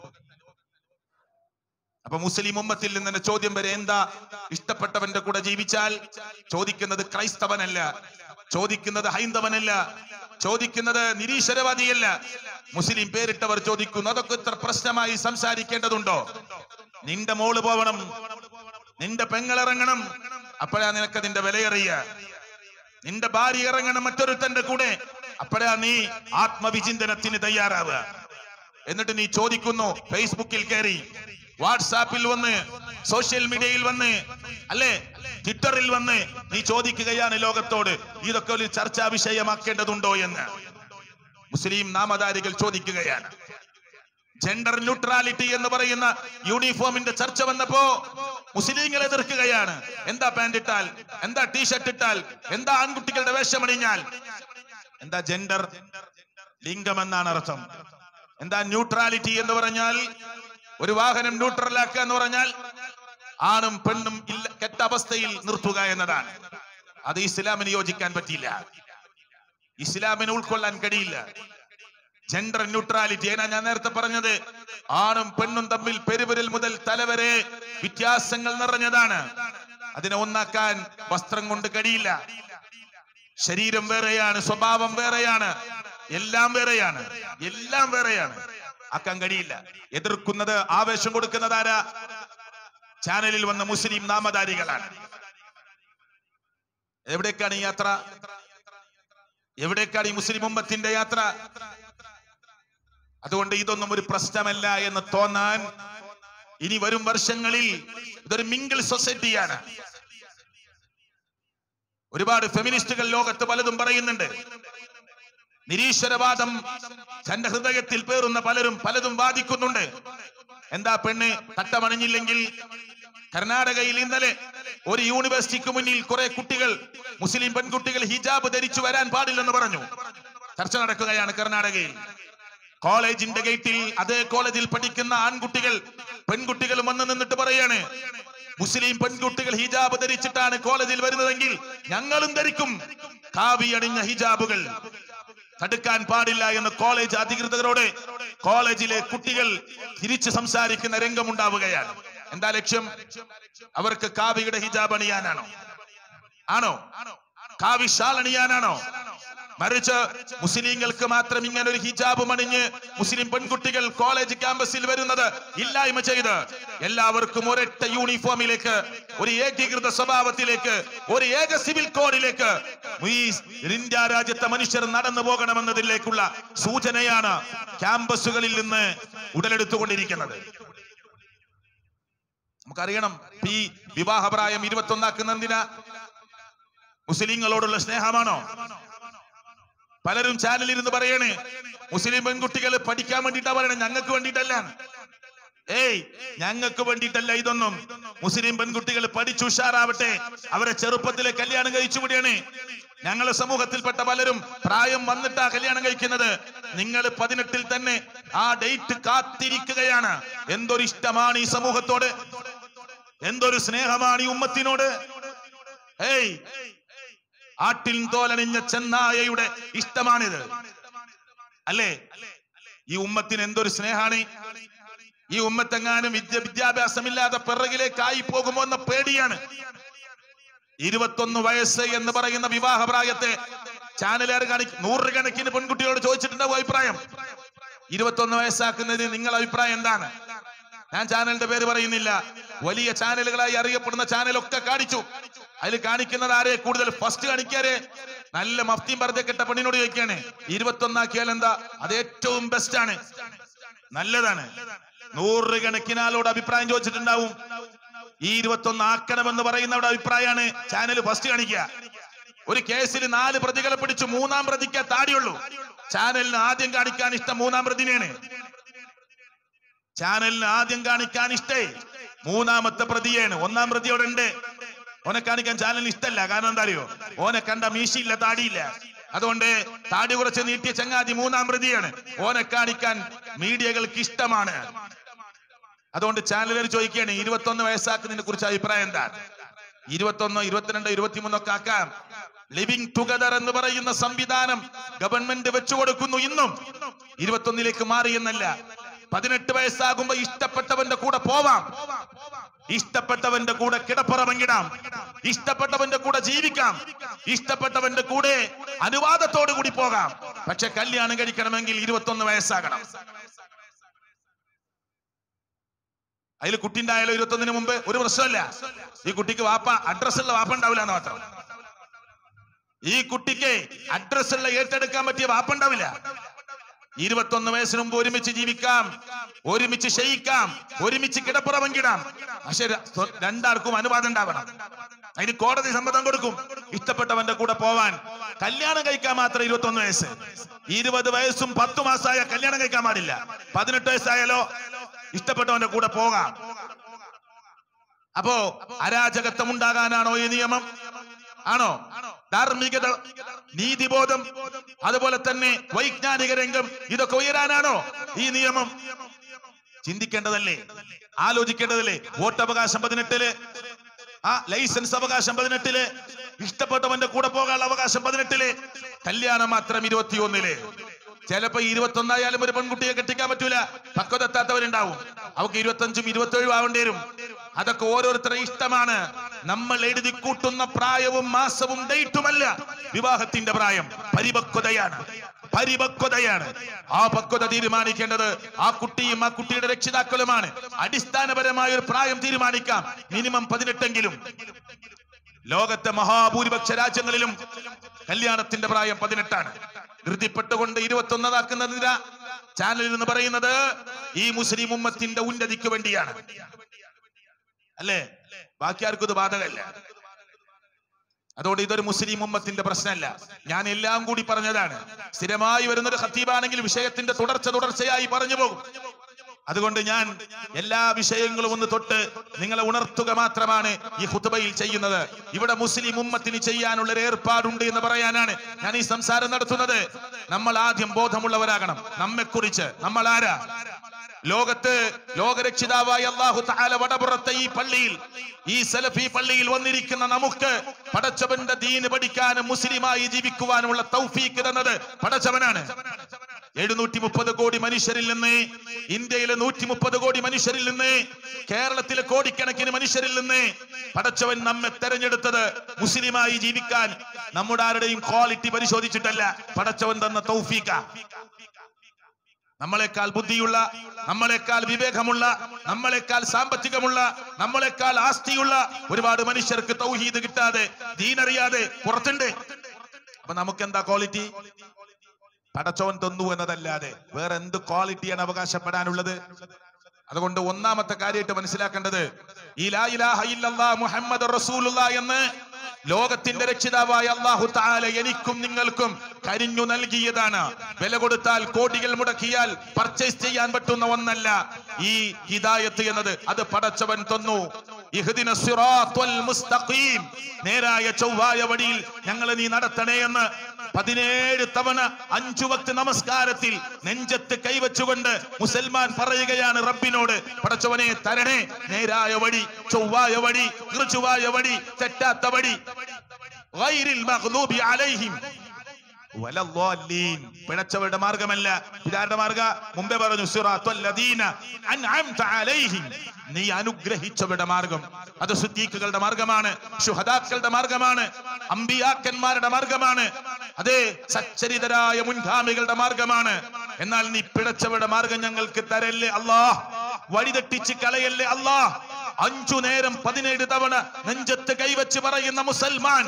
അപ്പൊ മുസ്ലിം ഉമ്മത്തിൽ നിന്ന് തന്നെ ചോദ്യം വരെ എന്താ ഇഷ്ടപ്പെട്ടവന്റെ കൂടെ ജീവിച്ചാൽ ചോദിക്കുന്നത് ക്രൈസ്തവനല്ല ചോദിക്കുന്നത് ഹൈന്ദവനല്ല ചോദിക്കുന്നത് നിരീശ്വരവാദിയല്ല മുസ്ലിം പേരിട്ടവർ ചോദിക്കുന്നു അതൊക്കെ ഇത്ര പ്രശ്നമായി സംസാരിക്കേണ്ടതുണ്ടോ നിന്റെ മോള് പോവണം നിന്റെ പെങ്ങളിറങ്ങണം അപ്പോഴാ നിനക്ക് അതിന്റെ വിലയറിയ നിന്റെ ഭാര്യ ഇറങ്ങണം മറ്റൊരുത്തന്റെ കൂടെ അപ്പോഴാ നീ ആത്മവിചിന്തനത്തിന് തയ്യാറാവുക എന്നിട്ട് നീ ചോദിക്കുന്നു ഫേസ്ബുക്കിൽ കയറി വാട്സാപ്പിൽ വന്ന് സോഷ്യൽ മീഡിയയിൽ വന്ന് അല്ലേ ട്വിറ്ററിൽ വന്ന് നീ ചോദിക്കുകയാണ് ലോകത്തോട് ഇതൊക്കെ ഒരു ചർച്ചാ വിഷയമാക്കേണ്ടതുണ്ടോ എന്ന് മുസ്ലിം നാമധാരികൾ ചോദിക്കുകയാണ് ജെൻഡർ ന്യൂട്രാലിറ്റി എന്ന് പറയുന്ന യൂണിഫോമിന്റെ ചർച്ച വന്നപ്പോ മുസ്ലിങ്ങൾ എതിർക്കുകയാണ് എന്താ പാന്റ് ഇട്ടാൽ എന്താ ടീഷർട്ട് ഇട്ടാൽ എന്താ ആൺകുട്ടികളുടെ വേഷമണിഞ്ഞാൽ എന്താ ജെൻഡർ ലിംഗം എന്നാണ് അർത്ഥം എന്താ ന്യൂട്രാലിറ്റി എന്ന് പറഞ്ഞാൽ ഒരു വാഹനം ന്യൂട്രൽ ആക്കുക എന്ന് പറഞ്ഞാൽ ആണും പെണ്ണും ഇല്ല കെട്ട അവസ്ഥയിൽ നിർത്തുക എന്നതാണ് അത് ഇസ്ലാമിന് യോജിക്കാൻ പറ്റിയില്ല ഇസ്ലാമിന് ഉൾക്കൊള്ളാൻ കഴിയില്ല ജെൻഡർ ന്യൂട്രാലിറ്റി ഏനാ ഞാൻ നേരത്തെ പറഞ്ഞത് ആണും പെണ്ണും തമ്മിൽ പെരുവിരൽ മുതൽ തലവരെ വ്യത്യാസങ്ങൾ നിറഞ്ഞതാണ് അതിനെ ഒന്നാക്കാൻ വസ്ത്രം കൊണ്ട് കഴിയില്ല ശരീരം വേറെയാണ് സ്വഭാവം വേറെയാണ് എല്ലാം വേറെയാണ് എല്ലാം വേറെയാണ് ആക്കാൻ കഴിയില്ല എതിർക്കുന്നത് ആവേശം കൊടുക്കുന്നത് ആരാ ചാനലിൽ വന്ന മുസ്ലിം നാമധാരികളാണ് എവിടേക്കാണ് ഈ യാത്ര എവിടേക്കാണ് ഈ മുസ്ലിം ഉമ്മത്തിന്റെ യാത്ര അതുകൊണ്ട് ഇതൊന്നും ഒരു പ്രശ്നമല്ല എന്ന് തോന്നാൻ ഇനി വരും വർഷങ്ങളിൽ ഇതൊരു മിങ്കിൾ സൊസൈറ്റിയാണ് ഒരുപാട് ഫെമിനിസ്റ്റുകൾ ലോകത്ത് പലതും പറയുന്നുണ്ട് നിരീശ്വരവാദം തന്റെ ഹൃദയത്തിൽ പേറുന്ന പലരും പലതും വാദിക്കുന്നുണ്ട് എന്താ പെണ്ണ് തട്ടമണിഞ്ഞില്ലെങ്കിൽ കർണാടകയിൽ ഇന്നലെ ഒരു യൂണിവേഴ്സിറ്റിക്ക് മുന്നിൽ കുറെ കുട്ടികൾ മുസ്ലിം പെൺകുട്ടികൾ ഹിജാബ് ധരിച്ചു വരാൻ പാടില്ലെന്ന് പറഞ്ഞു ചർച്ച നടക്കുകയാണ് കർണാടകയിൽ കോളേജിന്റെ ഗേറ്റിൽ അതേ കോളേജിൽ പഠിക്കുന്ന ആൺകുട്ടികൾ പെൺകുട്ടികൾ വന്ന് നിന്നിട്ട് പറയാണ് മുസ്ലിം പെൺകുട്ടികൾ ഹിജാബ് ധരിച്ചിട്ടാണ് കോളേജിൽ വരുന്നതെങ്കിൽ ഞങ്ങളും ധരിക്കും കാവി അണിഞ്ഞ ഹിജാബുകൾ തടുക്കാൻ പാടില്ല എന്ന് കോളേജ് അധികൃതരോട് കോളേജിലെ കുട്ടികൾ തിരിച്ചു സംസാരിക്കുന്ന രംഗമുണ്ടാവുകയാണ് എന്താ ലക്ഷ്യം അവർക്ക് കാവിയുടെ ഹിജാബ് അണിയാനാണോ ആണോ കാവി ഷാൾ അണിയാനാണോ മറിച്ച് മുസ്ലിങ്ങൾക്ക് മാത്രം ഇങ്ങനെ ഒരു ഹിജാബ് അണിഞ്ഞ് മുസ്ലിം പെൺകുട്ടികൾ കോളേജ് ക്യാമ്പസിൽ വരുന്നത് ഇല്ലായ്മ ചെയ്ത് എല്ലാവർക്കും ഒരൊറ്റ യൂണിഫോമിലേക്ക് ഒരു ഏകീകൃത സ്വഭാവത്തിലേക്ക് ഒരു ഏക സിവിൽ കോഡിലേക്ക് ഈ ഇന്ത്യ രാജ്യത്തെ മനുഷ്യർ നടന്നു പോകണമെന്നതിലേക്കുള്ള സൂചനയാണ് ക്യാമ്പസുകളിൽ നിന്ന് ഉടലെടുത്തുകൊണ്ടിരിക്കുന്നത് നമുക്കറിയണം ഈ വിവാഹപ്രായം ഇരുപത്തി ഒന്നാക്കുന്ന എന്തിനാ മുസ്ലിങ്ങളോടുള്ള സ്നേഹമാണോ പലരും ചാനലിൽ ഇരുന്ന് പറയണേ മുസ്ലിം പെൺകുട്ടികൾ പഠിക്കാൻ വേണ്ടിയിട്ടാ പറയണേ ഞങ്ങൾക്ക് വേണ്ടിയിട്ടല്ല ഏയ് ഞങ്ങൾക്ക് വേണ്ടിയിട്ടല്ല ഇതൊന്നും മുസ്ലിം പെൺകുട്ടികൾ പഠിച്ചു ഉഷാറാവട്ടെ അവരെ ചെറുപ്പത്തിലെ കല്യാണം കഴിച്ചുകൂടിയാണ് ഞങ്ങളെ സമൂഹത്തിൽപ്പെട്ട പലരും പ്രായം വന്നിട്ടാ കല്യാണം കഴിക്കുന്നത് നിങ്ങൾ പതിനെട്ടിൽ തന്നെ ആ ഡേറ്റ് കാത്തിരിക്കുകയാണ് എന്തൊരു ഇഷ്ടമാണ് ഈ സമൂഹത്തോട് എന്തൊരു സ്നേഹമാണ് ഈ ഉമ്മത്തിനോട് ഏയ് ആട്ടിൽ തോലണിഞ്ഞ ചെന്നായയുടെ ഇഷ്ടമാണിത് അല്ലേ ഈ ഉമ്മത്തിന് എന്തൊരു സ്നേഹാണ് ഈ ഉമ്മത്തെങ്ങാനും വിദ്യ വിദ്യാഭ്യാസമില്ലാതെ പിറകിലേക്കായി പോകുമോ എന്ന പേടിയാണ് ഇരുപത്തൊന്ന് വയസ്സ് എന്ന് പറയുന്ന വിവാഹ പ്രായത്തെ ചാനലുകാർ കാണി നൂറുകണക്കിന് പെൺകുട്ടികളോട് ചോദിച്ചിട്ടുണ്ടാവും അഭിപ്രായം ഇരുപത്തൊന്ന് വയസ്സാക്കുന്നതിന് നിങ്ങളുടെ അഭിപ്രായം എന്താണ് ഞാൻ ചാനലിന്റെ പേര് പറയുന്നില്ല വലിയ ചാനലുകളായി അറിയപ്പെടുന്ന ചാനലൊക്കെ കാണിച്ചു അതിൽ കാണിക്കുന്നത് ആരെ കൂടുതൽ ഫസ്റ്റ് കാണിക്കാരെ നല്ല മഫ്തിയും പറഞ്ഞ കെട്ട പെണ്ണിനോട് ചോദിക്കാണ് ഇരുപത്തൊന്നാക്കിയാൽ എന്താ അത് ഏറ്റവും ബെസ്റ്റ് ആണ് നല്ലതാണ് നൂറുകണക്കിന് ആളോട് അഭിപ്രായം ചോദിച്ചിട്ടുണ്ടാവും ഈ ഇരുപത്തൊന്ന് ആക്കണമെന്ന് പറയുന്നവരുടെ അഭിപ്രായമാണ് ചാനൽ ഫസ്റ്റ് കാണിക്കുക ഒരു കേസിൽ നാല് പ്രതികളെ പിടിച്ചു മൂന്നാം പ്രതിക്ക് താടിയുള്ളൂ ചാനലിന് ആദ്യം കാണിക്കാൻ ഇഷ്ടം മൂന്നാം പ്രതിനെയാണ് ചാനലിന് ആദ്യം കാണിക്കാൻ ഇഷ്ടേ മൂന്നാമത്തെ പ്രതിയാണ് ഒന്നാം പ്രതി അവിടെ ഉണ്ട് ഓനെ കാണിക്കാൻ ചാനലിന് ഇഷ്ടമല്ല കാരണം എന്താ അറിയോ ഓനെ കണ്ട മീശയില്ല താടിയില്ല അതുകൊണ്ട് താടി കുറച്ച് നീട്ടിയ ചങ്ങാതി മൂന്നാം പ്രതിയാണ് ഓനെ കാണിക്കാൻ മീഡിയകൾക്ക് ഇഷ്ടമാണ് അതുകൊണ്ട് ചാനലുകാർ ചോദിക്കുകയാണ് ഇരുപത്തൊന്ന് വയസ്സാക്കുന്നതിനെ കുറിച്ച് അഭിപ്രായം എന്താ ഇരുപത്തൊന്നോ ഇരുപത്തിരണ്ടോ ഇരുപത്തിമൂന്നൊക്കെ ആക്കാം ലിവിംഗ് ടുഗദർ എന്ന് പറയുന്ന സംവിധാനം ഗവൺമെന്റ് വെച്ചു കൊടുക്കുന്നു ഇന്നും ഇരുപത്തൊന്നിലേക്ക് മാറി എന്നല്ല പതിനെട്ട് വയസ്സാകുമ്പോ ഇഷ്ടപ്പെട്ടവന്റെ കൂടെ പോവാം ഇഷ്ടപ്പെട്ടവന്റെ കൂടെ കിടപ്പുറമെങ്കിടാം ഇഷ്ടപ്പെട്ടവന്റെ കൂടെ ജീവിക്കാം ഇഷ്ടപ്പെട്ടവന്റെ കൂടെ അനുവാദത്തോടു കൂടി പോകാം പക്ഷെ കല്യാണം കഴിക്കണമെങ്കിൽ ഇരുപത്തൊന്ന് വയസ്സാകണം അതിൽ കുട്ടി ഉണ്ടായാലോ ഇരുപത്തൊന്നിന് മുമ്പ് ഒരു പ്രശ്നമല്ല ഈ കുട്ടിക്ക് വാപ്പ അഡ്രസ് ഉള്ള വാപ്പ ഉണ്ടാവില്ല എന്ന് മാത്രം ഈ കുട്ടിക്ക് അഡ്രസ് ഉള്ള ഏറ്റെടുക്കാൻ പറ്റിയ വാപ്പ ഉണ്ടാവില്ല ഇരുപത്തൊന്ന് വയസ്സിന് മുമ്പ് ഒരുമിച്ച് ജീവിക്കാം ഒരുമിച്ച് ശയിക്കാം ഒരുമിച്ച് കിടപ്പുറമെങ്കിടാം പക്ഷെ ര- സ്വ- രണ്ടാൾക്കും അനുവാദം ഉണ്ടാവണം അതിന് കോടതി സമ്മതം കൊടുക്കും ഇഷ്ടപ്പെട്ടവന്റെ കൂടെ പോവാൻ കല്യാണം കഴിക്കാൻ മാത്രം ഇരുപത്തൊന്ന് വയസ്സ് ഇരുപത് വയസ്സും പത്തു മാസമായ കല്യാണം കഴിക്കാൻ പാടില്ല പതിനെട്ട് വയസ്സായാലോ ഇഷ്ടപ്പെട്ടവന്റെ കൂടെ പോകാം അപ്പോ അരാജകത്വം ഉണ്ടാകാനാണോ ഈ നിയമം ആണോ ധാർമ്മികത നീതിബോധം അതുപോലെ തന്നെ വൈജ്ഞാനിക രംഗം ഇതൊക്കെ ഉയരാനാണോ ഈ നിയമം ചിന്തിക്കേണ്ടതല്ലേ ആലോചിക്കേണ്ടതല്ലേ വോട്ടവകാശം പതിനെട്ടില് ആ ലൈസൻസ് അവകാശം പതിനെട്ടില് ഇഷ്ടപ്പെട്ടവന്റെ കൂടെ പോകാനുള്ള അവകാശം പതിനെട്ടില് കല്യാണം മാത്രം ഇരുപത്തിയൊന്നില് ചിലപ്പോ ഇരുപത്തൊന്നായാലും ഒരു പെൺകുട്ടിയെ കെട്ടിക്കാൻ പറ്റൂല പക്വതെത്താത്തവരുണ്ടാവും അവർക്ക് ഇരുപത്തഞ്ചും ഇരുപത്തേഴും ആവേണ്ടി വരും അതൊക്കെ ഓരോരുത്തരുടെ ഇഷ്ടമാണ് നമ്മൾ എഴുതി കൂട്ടുന്ന പ്രായവും മാസവും ഡേറ്റുമല്ല വിവാഹത്തിന്റെ പ്രായം പരിപക്വതയാണ് പരിപക്വതയാണ് ആ പക്വത തീരുമാനിക്കേണ്ടത് ആ കുട്ടിയും ആ കുട്ടിയുടെ രക്ഷിതാക്കളുമാണ് അടിസ്ഥാനപരമായ ഒരു പ്രായം തീരുമാനിക്കാം മിനിമം പതിനെട്ടെങ്കിലും ലോകത്തെ മഹാഭൂരിപക്ഷ രാജ്യങ്ങളിലും കല്യാണത്തിന്റെ പ്രായം പതിനെട്ടാണ് ധൃതിപ്പെട്ടുകൊണ്ട് ഇരുപത്തൊന്നതാക്കുന്നതിന് ചാനലിൽ നിന്ന് പറയുന്നത് ഈ മുസ്ലിം ഉമ്മത്തിന്റെ ഉന്നതിക്ക് വേണ്ടിയാണ് അല്ലേ ബാക്കി ആർക്കും ഇത് ബാധകമല്ല അതുകൊണ്ട് ഇതൊരു മുസ്ലിം ഉമ്മത്തിന്റെ പ്രശ്നമല്ല ഞാൻ എല്ലാം കൂടി പറഞ്ഞതാണ് സ്ഥിരമായി വരുന്നൊരു ഖത്തീബാണെങ്കിൽ വിഷയത്തിന്റെ തുടർച്ച തുടർച്ചയായി പറഞ്ഞു പോകും അതുകൊണ്ട് ഞാൻ എല്ലാ വിഷയങ്ങളും ഒന്ന് തൊട്ട് നിങ്ങളെ ഉണർത്തുക മാത്രമാണ് ഈ ഹുത്തുബയിൽ ചെയ്യുന്നത് ഇവിടെ മുസ്ലിം ഉമ്മത്തിന് ചെയ്യാനുള്ള ഒരു ഏർപ്പാടുണ്ട് എന്ന് പറയാനാണ് ഞാൻ ഈ സംസാരം നടത്തുന്നത് നമ്മൾ ആദ്യം ബോധമുള്ളവരാകണം നമ്മെക്കുറിച്ച് നമ്മൾ ആരാ ലോകത്ത് ലോകരക്ഷിതാവായ അള്ളാഹു താല വടപുറത്തെ ഈ പള്ളിയിൽ ഈ സലഫി പള്ളിയിൽ വന്നിരിക്കുന്ന നമുക്ക് പടച്ചവന്റെ ദീന് പഠിക്കാനും മുസ്ലിമായി ജീവിക്കുവാനുമുള്ള തൗഫീക്ക് തന്നത് പടച്ചവനാണ് എഴുന്നൂറ്റി മുപ്പത് കോടി മനുഷ്യരിൽ നിന്ന് ഇന്ത്യയിലെ നൂറ്റി മുപ്പത് കോടി മനുഷ്യരിൽ നിന്ന് കേരളത്തിലെ കോടിക്കണക്കിന് മനുഷ്യരിൽ നിന്ന് പടച്ചവൻ നമ്മെ തെരഞ്ഞെടുത്തത് മുസ്ലിമായി ജീവിക്കാൻ നമ്മുടെ ആരുടെയും ക്വാളിറ്റി പരിശോധിച്ചിട്ടല്ല പടച്ചവൻ തന്ന തൗഫീക്ക നമ്മളെക്കാൾ ബുദ്ധിയുള്ള നമ്മളെക്കാൾ വിവേകമുള്ള നമ്മളെക്കാൾ സാമ്പത്തികമുള്ള നമ്മളെക്കാൾ ആസ്തിയുള്ള ഒരുപാട് മനുഷ്യർക്ക് തൗഹീദ് കിട്ടാതെ ദീനറിയാതെ പുറത്തുണ്ട് അപ്പൊ നമുക്ക് എന്താ ക്വാളിറ്റി പടച്ചോൻ തന്നു എന്നതല്ലാതെ വേറെ എന്ത് ക്വാളിറ്റിയാണ് അവകാശപ്പെടാനുള്ളത് അതുകൊണ്ട് ഒന്നാമത്തെ കാര്യമായിട്ട് മനസ്സിലാക്കേണ്ടത് ഈ ലാ ഇലാഹ ഇല്ലല്ലാ മുഹമ്മദ് റസൂലുള്ള എന്ന് ലോകത്തിന്റെ രക്ഷിതാവായ അള്ളാഹു താല എനിക്കും നിങ്ങൾക്കും കരിഞ്ഞു നൽകിയതാണ് വില കൊടുത്താൽ കോടികൾ മുടക്കിയാൽ പർച്ചേസ് ചെയ്യാൻ പറ്റുന്ന ഒന്നല്ല ഈ ഹിദായത്ത് എന്നത് അത് പടച്ചവൻ തന്നു ഇഹ്ദിന സിറാത്തുൽ മുസ്തഖീം നേരായ ചൊവ്വായ വഴിയിൽ ഞങ്ങളെ നീ നടത്തണേ എന്ന് പതിനേഴ് തവണ അഞ്ചു വക്ത് നമസ്കാരത്തിൽ നെഞ്ചത്ത് കൈവച്ചുകൊണ്ട് മുസൽമാൻ പറയുകയാണ് റബ്ബിനോട് പടച്ചവനെ തരണേ നേരായ വഴി ചൊവ്വായ വഴി ഋചുവായ വഴി തെറ്റാത്ത വഴി ഗൈരിൽ മഗ്ദൂബി അലൈഹിം വലദ്ദാലീൻ. പിഴച്ചവരുടെ മാർഗമല്ല ഇതാരുടെ മാർഗ മുമ്പേ പറഞ്ഞു സിറാത്തുൽ ലദീന അൻഅംത അലൈഹിം നീ അനുഗ്രഹിച്ചവരുടെ മാർഗം അത് സുദ്ദീഖുകളുടെ മാർഗമാണ് ശുഹദാക്കളുടെ മാർഗമാണ് അമ്പിയാക്കന്മാരുടെ മാർഗമാണ് അതെ സച്ചരിതരായ മുൻഗാമികളുടെ മാർഗമാണ് എന്നാൽ നീ പിഴച്ചവരുടെ മാർഗം ഞങ്ങൾക്ക് തരല്ലേ അല്ലാ വഴിതെറ്റിച്ച് കളയല്ലേ അല്ലാ അഞ്ചു നേരം പതിനേഴ് തവണ നെഞ്ചത്ത് കൈവച്ച് പറയുന്ന മുസൽമാൻ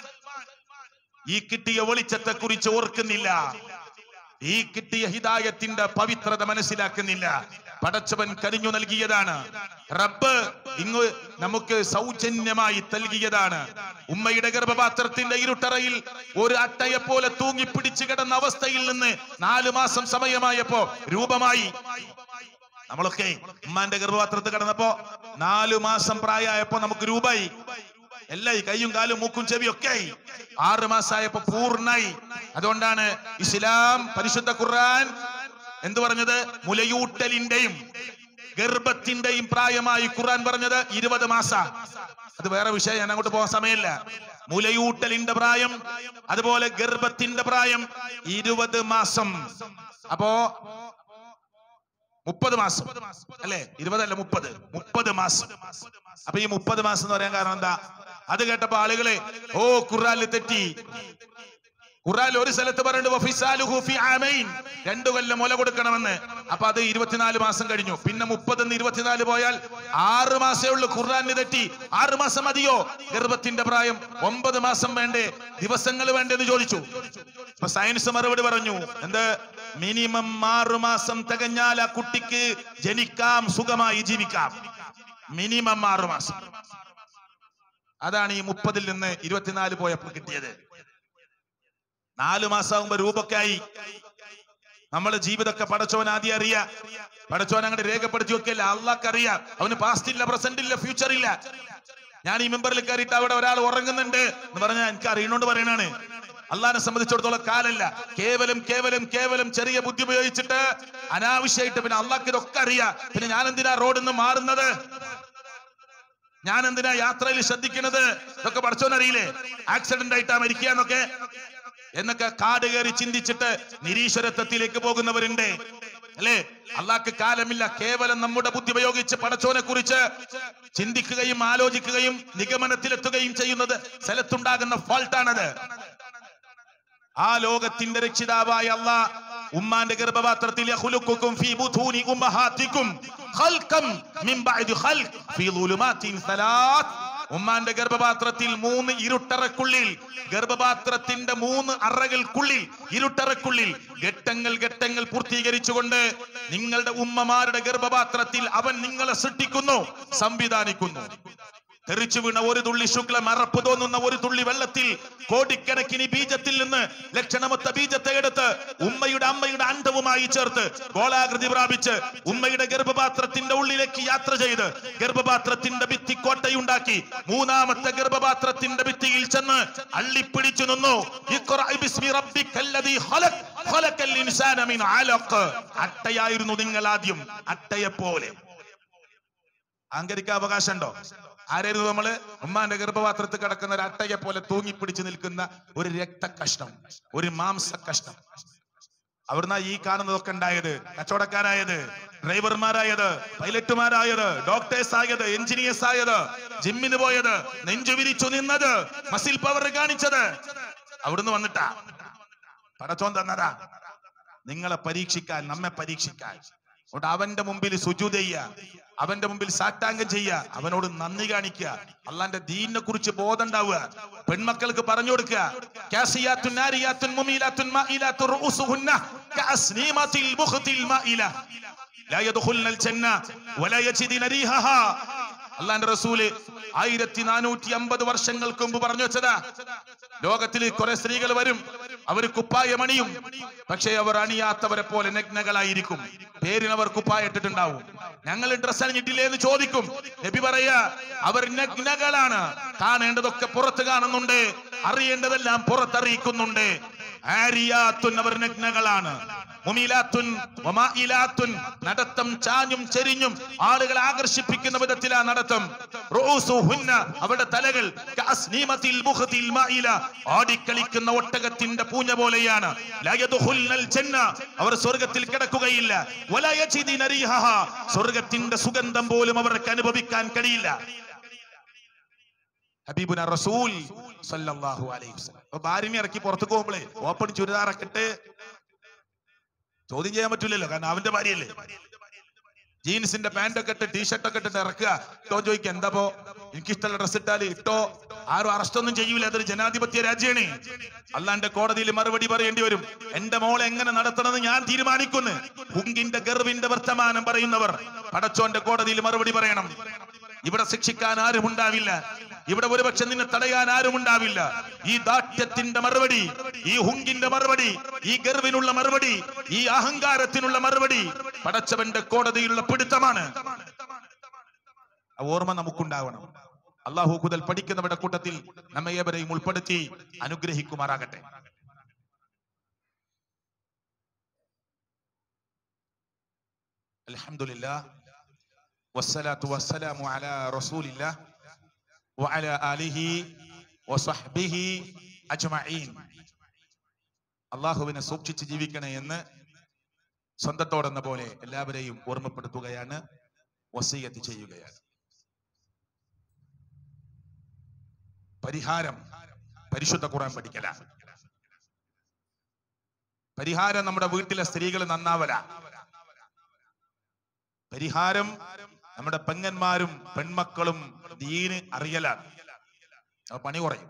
ഈ കിട്ടിയ വെളിച്ചത്തെ കുറിച്ച് ഓർക്കുന്നില്ല ഈ കിട്ടിയ ഹിദായത്തിന്റെ പവിത്രത മനസ്സിലാക്കുന്നില്ല പടച്ചവൻ കനിഞ്ഞു നൽകിയതാണ് റബ്ബ് ഇങ്ങ് നമുക്ക് സൗജന്യമായി നൽകിയതാണ് ഉമ്മയുടെ ഗർഭപാത്രത്തിന്റെ ഇരുട്ടറയിൽ ഒരു അട്ടയെ പോലെ തൂങ്ങി പിടിച്ചു കിടന്ന അവസ്ഥയിൽ നിന്ന് നാലു മാസം സമയമായപ്പോ രൂപമായി നമ്മളൊക്കെ ഉമ്മാന്റെ ഗർഭപാത്രത്തിൽ കിടന്നപ്പോ നാലു മാസം പ്രായമായപ്പോ നമുക്ക് രൂപമായി എല്ലാം കൈയും കാലും മൂക്കും ചെവിയും ഒക്കെ ആയി ആറ് മാസമായപ്പോ പൂർണ്ണായി അതുകൊണ്ടാണ് ഇസ്ലാം പരിശുദ്ധ ഖുർആൻ എന്തു പറഞ്ഞത് മുലയൂട്ടലിന്റെയും ഗർഭത്തിന്റെയും പ്രായമായി ഖുർആൻ പറഞ്ഞത് ഇരുപത് മാസ അത് വേറെ വിഷയം ഞാൻ അങ്ങോട്ട് പോകാൻ സമയമില്ല മുലയൂട്ടലിന്റെ പ്രായം അതുപോലെ ഗർഭത്തിന്റെ പ്രായം ഇരുപത് മാസം അപ്പോ മുപ്പത് മാസം അല്ലെ ഇരുപതല്ല മുപ്പത് മുപ്പത് മാസം അപ്പൊ ഈ മുപ്പത് മാസം എന്ന് പറയാൻ കാരണം എന്താ അത് കേട്ടപ്പോ ആളുകള് ഓ ഖുറാനിൽ തെറ്റി ഖുറാൻ ഒരു സ്ഥലത്ത് പറയുന്നുണ്ട് വഫിസാലുഹു ഫി ആമൈൻ രണ്ടു കൊല്ലം മുല കൊടുക്കണമെന്ന് അപ്പൊ അത് ഇരുപത്തിനാല് മാസം കഴിഞ്ഞു പിന്നെ മുപ്പതെന്ന് ഇരുപത്തിനാല് പോയാൽ ആറ് മാസേ ഉള്ളൂ ഖുർആാനിന് തെറ്റി ആറ് മാസം മതിയോ ഗർഭത്തിന്റെ പ്രായം ഒമ്പത് മാസം വേണ്ടേ ദിവസങ്ങൾ വേണ്ടെന്ന് ചോദിച്ചു അപ്പൊ സയൻസ് മറുപടി പറഞ്ഞു എന്ത് മിനിമം ആറു മാസം തികഞ്ഞാൽ ആ കുട്ടിക്ക് ജനിക്കാം സുഖമായി ജീവിക്കാം മിനിമം ആറു മാസം അതാണ് ഈ മുപ്പതിൽ നിന്ന് ഇരുപത്തിനാല് പോയപ്പോൾ കിട്ടിയത് നാലു മാസമാകുമ്പോ രൂപൊക്കെ ആയി നമ്മളെ ജീവിതമൊക്കെ പടച്ചോൻ ആദ്യം അറിയാ പടച്ചോൻ അങ്ങോട്ട് രേഖപ്പെടുത്തി വെക്കില്ല അള്ളാഹ്ക്ക് അറിയാം അവന് പാസ്റ്റ് ഇല്ല പ്രസന്റ് ഇല്ല ഫ്യൂച്ചർ ഇല്ല ഞാൻ ഈ മെമ്പറിൽ കയറിയിട്ട് അവിടെ ഒരാൾ ഉറങ്ങുന്നുണ്ട് എന്ന് പറഞ്ഞാൽ എനിക്ക് അറിയണോണ്ട് പറയണാണ് അള്ളാഹിനെ സംബന്ധിച്ചിടത്തോളം കാലല്ല കേവലം കേവലം കേവലം ചെറിയ ബുദ്ധി ഉപയോഗിച്ചിട്ട് അനാവശ്യമായിട്ട് പിന്നെ അള്ളാഹ്ക്ക് ഇതൊക്കെ അറിയാം പിന്നെ ഞാൻ എന്തിനാ റോഡിൽ നിന്ന് മാറുന്നത് ഞാൻ എന്തിനാ യാത്രയിൽ ശ്രദ്ധിക്കുന്നത് ഇതൊക്കെ പഠിച്ചോൻ അറിയില്ലേ ആക്സിഡന്റ് ആയിട്ടാ മരിക്കുക എന്നൊക്കെ എന്നൊക്കെ കാട് കയറി ചിന്തിച്ചിട്ട് നിരീശ്വരത്വത്തിലേക്ക് പോകുന്നവരുണ്ട് അല്ലേ അള്ളാഹ്ക്ക് കാലമില്ല കേവലം നമ്മുടെ ബുദ്ധി ഉപയോഗിച്ച് പടച്ചോനെ കുറിച്ച് ചിന്തിക്കുകയും ആലോചിക്കുകയും നിഗമനത്തിലെത്തുകയും ചെയ്യുന്നത് സ്ഥലത്തുണ്ടാകുന്ന ഫാൾട്ടാണത് ആ ലോകത്തിന്റെ രക്ഷിതാവായ അല്ലാ ഉമ്മാന്റെ ഗർഭപാത്രത്തിൽ യഖ്ലുഖുക്കും ഫീ ബുതൂനി ഉമ്മഹാത്തിക്കും ഖൽഖം മിൻ ബഅദി ഖൽഖ് ഫീ ളുലുമാത്തിൻ സലാത്ത് ഉമ്മാന്റെ ഗർഭപാത്രത്തിൽ മൂന്ന് ഇരുട്ടറക്കുള്ളിൽ ഗർഭപാത്രത്തിന്റെ മൂന്ന് അറകൾക്കുള്ളിൽ ഇരുട്ടറക്കുള്ളിൽ ഘട്ടങ്ങൾ ഘട്ടങ്ങൾ പൂർത്തീകരിച്ചുകൊണ്ട് നിങ്ങളുടെ ഉമ്മമാരുടെ ഗർഭപാത്രത്തിൽ അവൻ നിങ്ങളെ സൃഷ്ടിക്കുന്നു സംവിധാനിക്കുന്നു തെറിച്ചു വീണ ഒരു തുള്ളി ശുക്ലം അറപ്പ് തോന്നുന്ന ഒരു തുള്ളി വെള്ളത്തിൽ കോടിക്കണക്കിന് ബീജത്തിൽ നിന്ന് ലക്ഷണമൊത്ത ബീജത്തെ എടുത്ത് ഉമ്മയുടെ അമ്മയുടെ അണ്ടവുമായി ചേർത്ത് ഗോളാകൃതി പ്രാപിച്ച് ഉമ്മയുടെ ഗർഭപാത്രത്തിന്റെ ഉള്ളിലേക്ക് യാത്ര ചെയ്ത് ഗർഭപാത്രത്തിന്റെ ഭിത്തി കോട്ടയുണ്ടാക്കി മൂന്നാമത്തെ ഗർഭപാത്രത്തിന്റെ ഭിത്തിയിൽ ചെന്ന് അള്ളിപ്പിടിച്ചു നിന്നു ഇഖ്റഅ ബിസ്മി റബ്ബിക്കല്ലദീ ഖലഖ് ഖലഖൽ ഇൻസാന മിൻ അലഖ് അട്ടയായിരുന്നു നിങ്ങൾ ആദ്യം അട്ടയെ പോലെ അഹങ്കരിക്കാൻ അവകാശമുണ്ടോ ആരായിരുന്നു നമ്മള് ഉമ്മാന്റെ ഗർഭപാത്രത്തിൽ കിടക്കുന്ന ഒരു അട്ടയെ പോലെ തൂങ്ങിപ്പിടിച്ചു നിൽക്കുന്ന ഒരു രക്തകഷ്ണം ഒരു മാംസ കഷ്ണം അവിടുന്ന് ഈ കാണുന്നതൊക്കെ ഉണ്ടായത് കച്ചവടക്കാരായത് ഡ്രൈവർമാരായത് പൈലറ്റുമാരായത് ഡോക്ടേഴ്സ് ആയത് എഞ്ചിനീയേഴ്സ് ആയത് ജിമ്മിന് പോയത് നെഞ്ചു വിരിച്ചു നിന്നത് മസിൽ പവർ കാണിച്ചത് അവിടുന്ന് വന്നിട്ടാ പടച്ചോൻ തന്നതാ നിങ്ങളെ പരീക്ഷിക്കാൻ നമ്മെ പരീക്ഷിക്കാൻ അതുകൊണ്ട് അവന്റെ മുമ്പിൽ സുജൂത് ചെയ്യുക അവന്റെ മുമ്പിൽ സാറ്റാംഗം ചെയ്യുക അവനോട് നന്ദി കാണിക്കുക അള്ളാന്റെ ദീനിനെ കുറിച്ച് ബോധം ഉണ്ടാവുക പെൺമക്കൾക്ക് പറഞ്ഞു കൊടുക്കുക കാസിയാത്തുൻ നാരിയാത്തുൻ മുമീലാത്തുൻ മായിലാത്തുൻ റൂസുഹുന്ന കഅസ്നീമത്തിൽ ബുഖ്തിൽ മായില ലാ യദ്ഖുൽനൽ ജന്ന വലാ യജിദിന റീഹഹാ അള്ളാന്റെ റസൂല് ആയിരത്തി നാനൂറ്റി അമ്പത് വർഷങ്ങൾക്ക് മുമ്പ് പറഞ്ഞു വെച്ചതാ ലോകത്തിൽ കുറെ സ്ത്രീകൾ വരും അവർ കുപ്പായമണിയും പക്ഷേ അവർ അണിയാത്തവരെ പോലെ നഗ്നകളായിരിക്കും പേരിന് അവർ കുപ്പായ ഇട്ടിട്ടുണ്ടാവും ഞങ്ങൾ ഡ്രസ് അണിഞ്ഞിട്ടില്ലേ എന്ന് ചോദിക്കും നബി പറയാ അവർ നഗ്നകളാണ് കാണേണ്ടതൊക്കെ പുറത്ത് കാണുന്നുണ്ട് അറിയേണ്ടതെല്ലാം പുറത്തറിയിക്കുന്നുണ്ട് ആരിയാത്തുൻ അവർ നഗ്നകളാണ് മുമീലാത്തുൻ വമായിലാത്തുൻ നടത്തം ചാഞ്ഞും ചെരിഞ്ഞും ആളുകളെ ആകർഷിപ്പിക്കുന്ന വിധത്തിലാ നടത്തം റൂസുഹുന്ന അവരുടെ തലകൾ കഅസ്നീമത്തിൽ ബുഖ്തിൽ മായില ആടിക്കളിക്കുന്ന ഒട്ടകത്തിന്റെ പൂഞ്ഞ പോലെയാണ് ലാ യദ്ഖുൽനൽ ജന്ന അവർ സ്വർഗ്ഗത്തിൽ കിടക്കുകയില്ല വലാ യജിദിന റീഹഹ സ്വർഗ്ഗത്തിന്റെ സുഗന്ധം പോലും അവർക്ക് അനുഭവിക്കാൻ കഴിയില്ല ഹബീബുന റസൂൽ സല്ലല്ലാഹു അലൈഹി വസല്ലം അപ്പൊ ഭാര്യനെ ഇറക്കി പുറത്തേക്ക് പോകുമ്പോഴേ ഓപ്പൺ ചുരിദാറൊക്കെ ഇട്ട് ചോദ്യം ചെയ്യാൻ പറ്റൂലല്ലോ കാരണം അവന്റെ ഭാര്യയല്ലേ ജീൻസിന്റെ പാന്റ് ഒക്കെ ഇട്ട് ടീഷർട്ട് ഒക്കെ ഇട്ടിട്ട് ഇറക്കുക ഇട്ടോ ചോദിക്കുക എന്താ പോ എനിക്കിഷ്ടമുള്ള ഡ്രസ് ഇട്ടാല് ഇട്ടോ ആരും അറസ്റ്റ് ഒന്നും ചെയ്യൂല അതൊരു ജനാധിപത്യ രാജ്യമാണ് അള്ളാന്റെ കോടതിയിൽ മറുപടി പറയേണ്ടി വരും എന്റെ മോളെ എങ്ങനെ നടത്തണമെന്ന് ഞാൻ തീരുമാനിക്കുന്നു ഹുങ്കിന്റെ ഗർവിന്റെ വർത്തമാനം പറയുന്നവർ പടച്ചോന്റെ കോടതിയിൽ മറുപടി പറയണം ഇവിടെ ശിക്ഷിക്കാൻ ആരും ഉണ്ടാവില്ല ഇവിടെ ഒരുപക്ഷെ നിന്നെ തടയാൻ ആരും ഉണ്ടാവില്ല ഈ ദാഠ്യത്തിന്റെ മറുപടി ഈ ഹുങ്കിന്റെ മറുപടി ഈ ഗർവിനുള്ള മറുപടി ഈ അഹങ്കാരത്തിനുള്ള മറുപടി പടച്ചവന്റെ കോടതിയിലുള്ള പിടുത്തമാണ് ആ ഓർമ്മ നമുക്കുണ്ടാവണം അള്ളാഹു കുതൽ പഠിക്കുന്നവരുടെ കൂട്ടത്തിൽ നമ്മെ ഏവരെയും ഉൾപ്പെടുത്തി അനുഗ്രഹിക്കുമാറാകട്ടെ അൽഹംദുലില്ലാ വസ്സലാത്തു വസ്സലാമു അലാ റസൂലില്ലാ വഅലാ ആലിഹി വസഹ്ബിഹി അജ്മഈൻ അള്ളാഹുവിനെ സൂക്ഷിച്ച് ജീവിക്കണേ എന്ന് സ്വന്തത്തോടെന്ന പോലെ എല്ലാവരെയും ഓർമ്മപ്പെടുത്തുകയാണ് വസീയത്ത് ചെയ്യുകയാണ് പരിഹാരം പരിശുദ്ധ ഖുർആൻ പഠിക്കല പരിഹാരം നമ്മുടെ വീട്ടിലെ സ്ത്രീകൾ നന്നാവല പരിഹാരം നമ്മുടെ പെങ്ങന്മാരും പെൺമക്കളും ദീന് അറിയലാണ് അപ്പൊ പണി കുറയും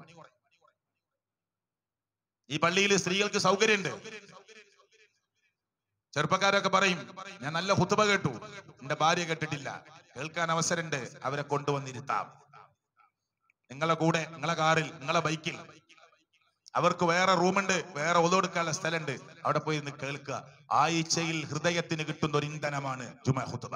ഈ പള്ളിയിൽ സ്ത്രീകൾക്ക് സൗകര്യമുണ്ട് ചെറുപ്പക്കാരൊക്കെ പറയും ഞാൻ നല്ല ഹുത്തുബ കേട്ടു എന്റെ ഭാര്യ കേട്ടിട്ടില്ല കേൾക്കാൻ അവസരമുണ്ട് അവരെ കൊണ്ടുവന്നിരുത്താം നിങ്ങളെ കൂടെ നിങ്ങളെ കാറിൽ നിങ്ങളെ ബൈക്കിൽ അവർക്ക് വേറെ റൂമുണ്ട് വേറെ ഒതുകൊടുക്കാനുള്ള സ്ഥലമുണ്ട് അവിടെ പോയി ഇരുന്ന് കേൾക്കുക ആഴ്ചയിൽ ഹൃദയത്തിന് കിട്ടുന്ന ഒരു ഇന്ധനമാണ് ജുമ ഹുത്തുബ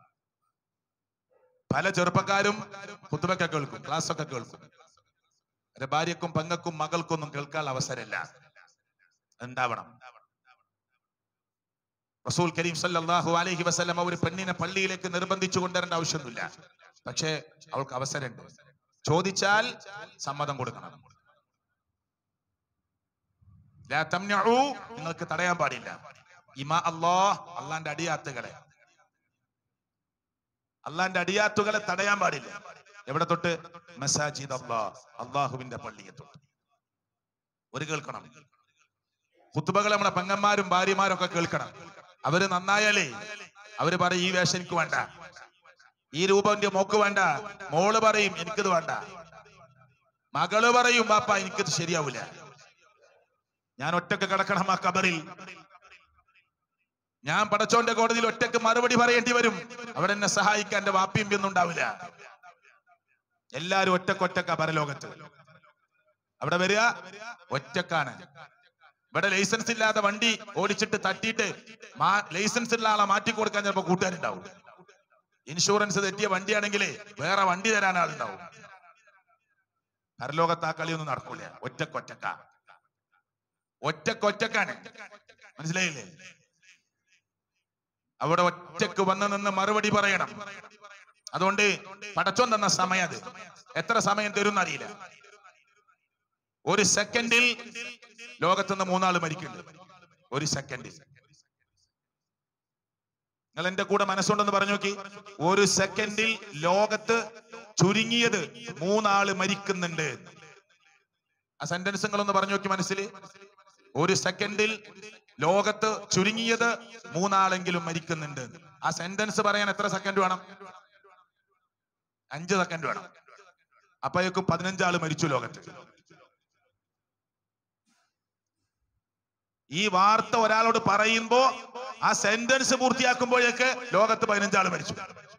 പല ചെറുപ്പക്കാരും ഹുത്തുബൊക്കെ കേൾക്കും ക്ലാസ് ഒക്കെ കേൾക്കും അവരുടെ ഭാര്യക്കും പെങ്ങക്കും മകൾക്കൊന്നും കേൾക്കാൻ അവസരമില്ല ഉണ്ടാവണം റസൂൽ കരീം സല്ലല്ലാഹു അലൈഹി വസല്ലം ഒരു പെണ്ണിനെ പള്ളിയിലേക്ക് നിർബന്ധിച്ചു കൊണ്ടുവരേണ്ട ആവശ്യമൊന്നുമില്ല പക്ഷേ അവൾക്ക് അവസരമുണ്ട് ചോദിച്ചാൽ സമ്മതം കൊടുക്കണം ലാ തംനഉ, നിങ്ങൾക്ക് തടയാൻ പാടില്ല ഇമാ അല്ലാഹ് അള്ളാന്റെ അടിയാത്തുകളെ അള്ളാന്റെ അടിയാത്തുകളെ തടയാൻ പാടില്ല എവിടെ തൊട്ട് മസാജിദ് അള്ളാഹ് അള്ളാഹുവിന്റെ പള്ളിയെ തൊട്ട് ഒരു കേൾക്കണം കുത്തുബകൾ നമ്മളെ പെങ്ങന്മാരും ഭാര്യമാരും ഒക്കെ കേൾക്കണം അവര് നന്നായാലേ അവര് പറയും ഈ വേഷം എനിക്ക് വേണ്ട ഈ രൂപം എന്റെ മോക്ക് വേണ്ട മോള് പറയും എനിക്കിത് വേണ്ട മകള് പറയും ബാപ്പ എനിക്കിത് ശരിയാവൂല ഞാൻ ഒറ്റക്ക് കിടക്കണം ആ കബറിൽ ഞാൻ പടച്ചോന്റെ കോടതിയിൽ ഒറ്റക്ക് മറുപടി പറയേണ്ടി വരും അവിടെ എന്നെ സഹായിക്കാൻ എന്റെ വാപ്പിയും ഒന്നും ഉണ്ടാവില്ല എല്ലാരും ഒറ്റക്കൊറ്റക്ക പരലോകത്ത് അവിടെ വരിക ഒറ്റക്കാണ് ഇവിടെ ലൈസൻസ് ഇല്ലാതെ വണ്ടി ഓടിച്ചിട്ട് തട്ടിയിട്ട് മാ- ലൈസൻസ് ഉള്ള ആളെ മാറ്റി കൊടുക്കാൻ ചിലപ്പോ കൂട്ടുകാരുണ്ടാവും ഇൻഷുറൻസ് തെറ്റിയ വണ്ടിയാണെങ്കിലേ വേറെ വണ്ടി തരാൻ ആളുണ്ടാവും പരലോകത്ത് ആ കളിയൊന്നും നടക്കൂല ഒറ്റക്കൊറ്റക്ക ഒറ്റക്കൊറ്റക്കാണ് മനസ്സിലായില്ലേ അവിടെ ഒറ്റക്ക് വന്ന് നിന്ന് മറുപടി പറയണം അതുകൊണ്ട് പടച്ചോൻ തന്ന സമയം അത് എത്ര സമയം തരും അറിയില്ല ഒരു സെക്കൻഡിൽ ലോകത്തുനിന്ന് മൂന്നാള് മരിക്കുന്നുണ്ട് ഒരു സെക്കൻഡിൽ നിങ്ങൾ എന്റെ കൂടെ മനസ്സുണ്ടെന്ന് പറഞ്ഞു നോക്കി ഒരു സെക്കൻഡിൽ ലോകത്ത് ചുരുങ്ങിയത് മൂന്നാള് മരിക്കുന്നുണ്ട് ആ സെന്റൻസ് നിങ്ങളൊന്ന് പറഞ്ഞു നോക്കി മനസ്സിൽ ഒരു സെക്കൻഡിൽ ലോകത്ത് ചുരുങ്ങിയത് മൂന്നാളെങ്കിലും മരിക്കുന്നുണ്ട് ആ സെന്റൻസ് പറയാൻ എത്ര സെക്കൻഡ് വേണം അഞ്ച് സെക്കൻഡ് വേണം അപ്പോഴേക്കും പതിനഞ്ചാള് മരിച്ചു ലോകത്ത് ഈ വാർത്ത ഒരാളോട് പറയുമ്പോ ആ സെന്റൻസ് പൂർത്തിയാക്കുമ്പോഴേക്ക് ലോകത്ത് പതിനഞ്ചാള് മരിച്ചു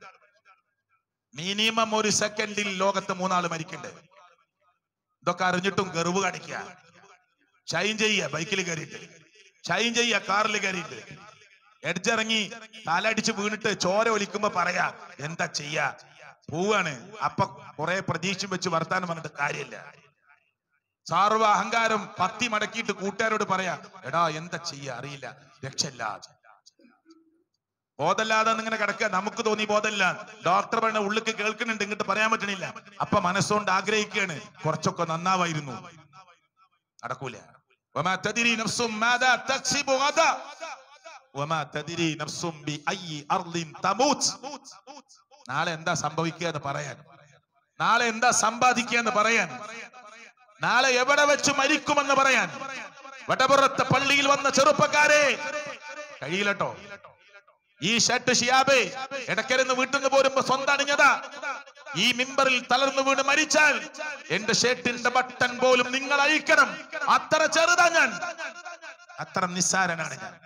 മിനിമം ഒരു സെക്കൻഡിൽ ലോകത്ത് മൂന്നാള് മരിക്കണ്ടേ ഇതൊക്കെ അറിഞ്ഞിട്ടും ഗർവ് കാണിക്കുക ഷൈൻ ചെയ്യുക ബൈക്കിൽ കയറിയിട്ട് ഷൈൻ ചെയ്യുക കാറിൽ കയറിയിട്ട് എഡ്ജിറങ്ങി തലടിച്ച് വീണിട്ട് ചോര ഒലിക്കുമ്പോ പറയാ എന്താ ചെയ്യാ പോവാണ് അപ്പൊ കുറെ പ്രതീക്ഷ വെച്ച് വർത്താനം പറഞ്ഞിട്ട് കാര്യമില്ല സാർവ അഹങ്കാരം പത്തി മടക്കിയിട്ട് കൂട്ടുകാരോട് പറയാ എടാ എന്താ ചെയ്യാ അറിയില്ല രക്ഷയില്ല ബോധമില്ലാതെ ഇങ്ങനെ കിടക്കുക നമുക്ക് തോന്നി ബോധമില്ല ഡോക്ടർ പറഞ്ഞ ഉള്ളിക്ക് കേൾക്കുന്നുണ്ട് ഇങ്ങോട്ട് പറയാൻ പറ്റണില്ല അപ്പൊ മനസ്സുകൊണ്ട് ആഗ്രഹിക്കുകയാണ് കുറച്ചൊക്കെ നന്നാവായിരുന്നു നടക്കൂല وما تدري نفس ماذا تكسب غدا وما تدري نفس بأي أرض تموت നാളെ എന്താ സംഭവിക്കുക എന്ന് പറയാൻ നാളെ എന്താ സമ്പാദിക്കുക എന്ന് പറയാൻ നാളെ എവിടെ വെച്ച് മരിക്കുമെന്ന് പറയാൻ വടപുറത്തെ പള്ളിയിൽ വന്ന ചെറുപ്പക്കാരെ കഴിയില്ലട്ടോ ഈ ഷർട്ട് ഷിയാബേ ഇടക്കരുന്ന് വീട്ടിൽ നിന്ന് പോരുമ്പോ സ്വന്തം അണിഞ്ഞതാ ഈ മിമ്പറിൽ തളർന്നു വീണ് മരിച്ചാൽ എന്റെ ഷർട്ടിന്റെ ബട്ടൺ പോലും നിങ്ങൾ അഴിക്കണം അത്ര ചെറുതാ ഞാൻ അത്ര നിസ്സാരനാണ് ഞാൻ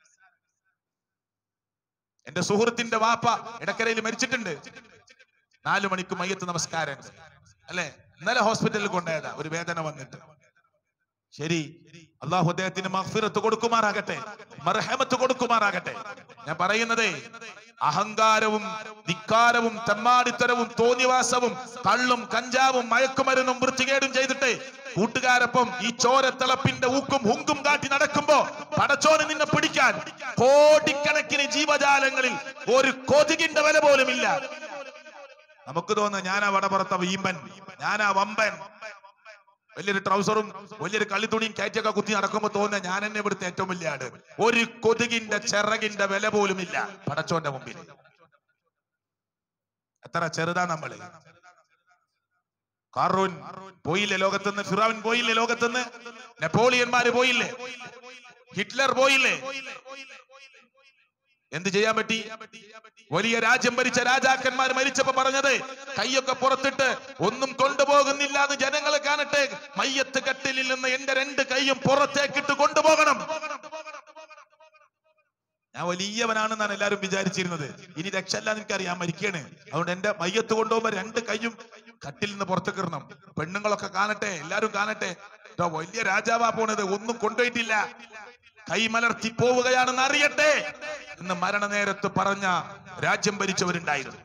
എന്റെ സുഹൃത്തിന്റെ വാപ്പ ഇടക്കരയിൽ മരിച്ചിട്ടുണ്ട് നാലു മണിക്ക് മയ്യത്ത് നമസ്കാരം അല്ലെ ഇന്നലെ ഹോസ്പിറ്റലിൽ കൊണ്ടുപോയതാ ഒരു വേദന വന്നിട്ട് ശരി അള്ളാഹു അദ്ദേഹത്തിന് മഗ്ഫിറത്ത് കൊടുക്കുമാറാകട്ടെ മർഹമത്ത് കൊടുക്കുമാറാകട്ടെ ഞാൻ പറയുന്നതേ അഹങ്കാരവും ധിക്കാരവും തെമ്മാടിത്തരവും തോന്നിവാസവും കള്ളും കഞ്ചാവും മയക്കുമരുന്നും വൃത്തികേടും ചെയ്തിട്ട് കൂട്ടുകാരൊപ്പം ഈ ചോരത്തിളപ്പിന്റെ ഊക്കും ഹുങ്കും കാട്ടി നടക്കുമ്പോ പടച്ചോന് നിന്നെ പിടിക്കാൻ കോടിക്കണക്കിന് ജീവജാലങ്ങളിൽ ഒരു കൊതുകിന്റെ വില പോലും ഇല്ല നമുക്ക് തോന്നുന്നു ഞാനാ വടപുറത്ത വീമ്പൻ ഞാനാ വമ്പൻ വലിയൊരു ട്രൗസറും വലിയൊരു കളിത്തുണിയും കയറ്റൊക്കെ കുത്തി നടക്കുമ്പോ തോന്നുന്ന ഞാൻ എന്നെ ഇവിടുത്തെ ഏറ്റവും വലിയ ആട് ഒരു കൊതുകിന്റെ ചിറകിന്റെ വില പോലും ഇല്ല പടച്ചോന്റെ മുമ്പിൽ എത്ര ചെറുതാ നമ്മള് കാറൂൻ പോയില്ലേ ലോകത്തുനിന്ന് ഫിറാവിൻ പോയില്ലേ ലോകത്തുനിന്ന് നെപ്പോളിയന്മാര് പോയില്ലേ ഹിറ്റ്ലർ പോയില്ലേ എന്ത് ചെയ്യാൻ പറ്റി വലിയ രാജ്യം ഭരിച്ച രാജാക്കന്മാർ മരിച്ചപ്പോ പറഞ്ഞത് കൈയൊക്കെ പുറത്തിട്ട് ഒന്നും കൊണ്ടുപോകുന്നില്ല എന്ന് ജനങ്ങളെ കാണട്ടെ മയ്യത്ത് കട്ടിലിൽ നിന്ന് എന്റെ രണ്ട് കൈയും പുറത്തേക്കിട്ട് കൊണ്ടുപോകണം ഞാൻ വലിയവനാണെന്നാണ് എല്ലാവരും വിചാരിച്ചിരുന്നത് ഇനി രക്ഷല്ല എനിക്കറിയാം മരിക്കാണ് അതുകൊണ്ട് എന്റെ മയ്യത്ത് കൊണ്ടുപോകുമ്പോ രണ്ട് കൈയും കട്ടിൽ നിന്ന് പുറത്തേക്ക് ഇടണം പെണ്ണുങ്ങളൊക്കെ കാണട്ടെ എല്ലാരും കാണട്ടെ ഇതാ വലിയ രാജാവാ പോണത് ഒന്നും കൊണ്ടുപോയിട്ടില്ല കൈമലർത്തി പോവുകയാണെന്ന് അറിയട്ടെ എന്ന് മരണനേരത്ത് പറഞ്ഞ രാജ്യം ഭരിച്ചവരുണ്ടായിരുന്നു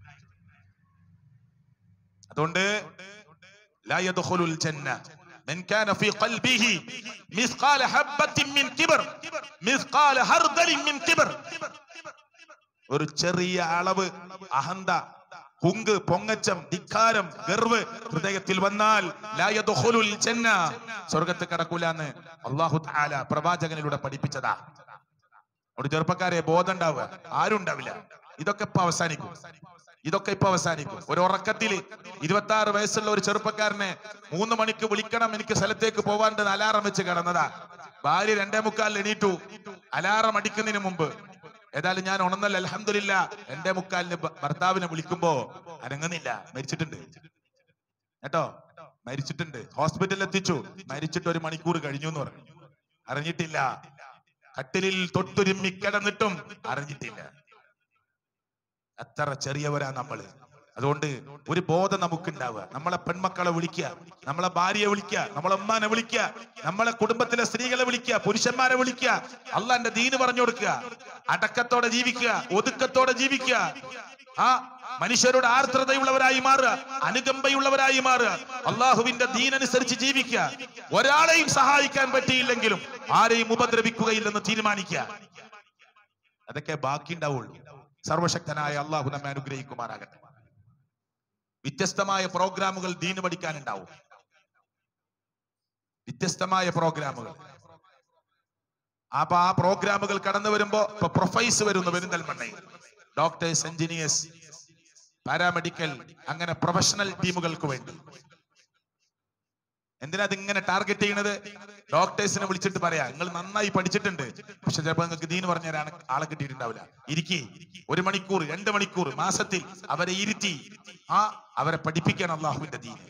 അതുകൊണ്ട് لا يدخل الجنة من كان في قلبه مثقال حبة من كبر مثقال هردل من كبر ഒരു ചെറിയ അളവ് അഹന്ത ഹുങ്ക് പൊങ്ങച്ചം ധിക്കാരം ഗർവ് ഹൃദയത്തിൽ വന്നാൽ ലാ യദ്ഖുലുൽ ജന്ന സ്വർഗത്ത് കടക്കൂലെന്ന് അല്ലാഹു തആല പ്രവാചകനിലൂടെ പഠിപ്പിച്ചതാ ഒരു ചെറുപ്പക്കാരെ ബോധം ഉണ്ടാവുക ആരും ഉണ്ടാവില്ല ഇതൊക്കെ ഇപ്പൊ അവസാനിക്കും ഇതൊക്കെ ഇപ്പൊ അവസാനിക്കും ഒരു ഉറക്കത്തിൽ ഇരുപത്തി ആറ് വയസ്സുള്ള ഒരു ചെറുപ്പക്കാരനെ മൂന്ന് മണിക്ക് വിളിക്കണം എനിക്ക് സ്ഥലത്തേക്ക് പോവാണ്ട് അലാറം വെച്ച് കിടന്നതാ ഭാര്യ രണ്ടേ മുക്കാലിൽ എണീറ്റു അലാറം അടിക്കുന്നതിന് മുമ്പ് ഏതായാലും ഞാൻ ഉണർന്നല്ല അലഹമില്ല രണ്ടേ മുക്കാലിന് ഭ- ഭർത്താവിനെ വിളിക്കുമ്പോ അനങ്ങുന്നില്ല മരിച്ചിട്ടുണ്ട് കേട്ടോ മരിച്ചിട്ടുണ്ട് ഹോസ്പിറ്റലിൽ എത്തിച്ചു മരിച്ചിട്ട് ഒരു മണിക്കൂർ കഴിഞ്ഞു എന്ന് പറഞ്ഞു അറിഞ്ഞിട്ടില്ല കട്ടിലിൽ തൊട്ടുരുമ്മി കിടന്നിട്ടും അറിഞ്ഞിട്ടില്ല അത്ര ചെറിയവരാ നമ്മള് അതുകൊണ്ട് ഒരു ബോധം നമുക്ക് ഉണ്ടാവുക നമ്മളെ പെൺമക്കളെ വിളിക്കുക നമ്മളെ ഭാര്യയെ വിളിക്കുക നമ്മളെ ഉമ്മാനെ വിളിക്കുക നമ്മളെ കുടുംബത്തിലെ സ്ത്രീകളെ വിളിക്കുക പുരുഷന്മാരെ വിളിക്കുക അള്ളാന്റെ ദീന് പറഞ്ഞു കൊടുക്കുക അടക്കത്തോടെ ജീവിക്കുക ഒതുക്കത്തോടെ ജീവിക്കുക ആ മനുഷ്യരുടെ ആർദ്രതയുള്ളവരായി മാറുക അനുകമ്പയുള്ളവരായി മാറുക അള്ളാഹുവിന്റെ ദീനനുസരിച്ച് ജീവിക്കുക ഒരാളെയും സഹായിക്കാൻ പറ്റിയില്ലെങ്കിലും ആരെയും ഉപദ്രവിക്കുകയില്ലെന്ന് തീരുമാനിക്കുക അതൊക്കെ ബാക്കി ഉണ്ടാവുള്ളൂ സർവശക്തനായ അള്ളാഹു നമ്മെ അനുഗ്രഹിക്കുമാറാകട്ടെ വ്യത്യസ്തമായ പ്രോഗ്രാമുകൾ ദീന് പഠിക്കാനുണ്ടാവും വ്യത്യസ്തമായ പ്രോഗ്രാമുകൾ അപ്പൊ ആ പ്രോഗ്രാമുകൾ കടന്നു വരുമ്പോ ഇപ്പൊ പ്രൊഫൈസ് വരുന്നു പെരിന്തൽമണ്ണയിൽ ഡോക്ടേഴ്സ് എഞ്ചിനീയേഴ്സ് പാരാമെഡിക്കൽ അങ്ങനെ പ്രൊഫഷണൽ ടീമുകൾക്ക് വേണ്ടി എന്തിനാ അതിങ്ങനെ ടാർഗറ്റ് ചെയ്യണത് ഡോക്ടേഴ്സിനെ വിളിച്ചിട്ട് പറയാ നിങ്ങൾ നന്നായി പഠിച്ചിട്ടുണ്ട് പക്ഷെ ചിലപ്പോൾ നിങ്ങൾക്ക് ദീന് പറഞ്ഞ ഒരാളെ ആളെ കിട്ടിയിട്ടുണ്ടാവില്ല ഇരിക്കി ഒരു മണിക്കൂർ രണ്ട് മണിക്കൂർ മാസത്തിൽ അവരെ ഇരുത്തി ആ അവരെ പഠിപ്പിക്കാൻ അള്ളാഹുവിന്റെ ദീന്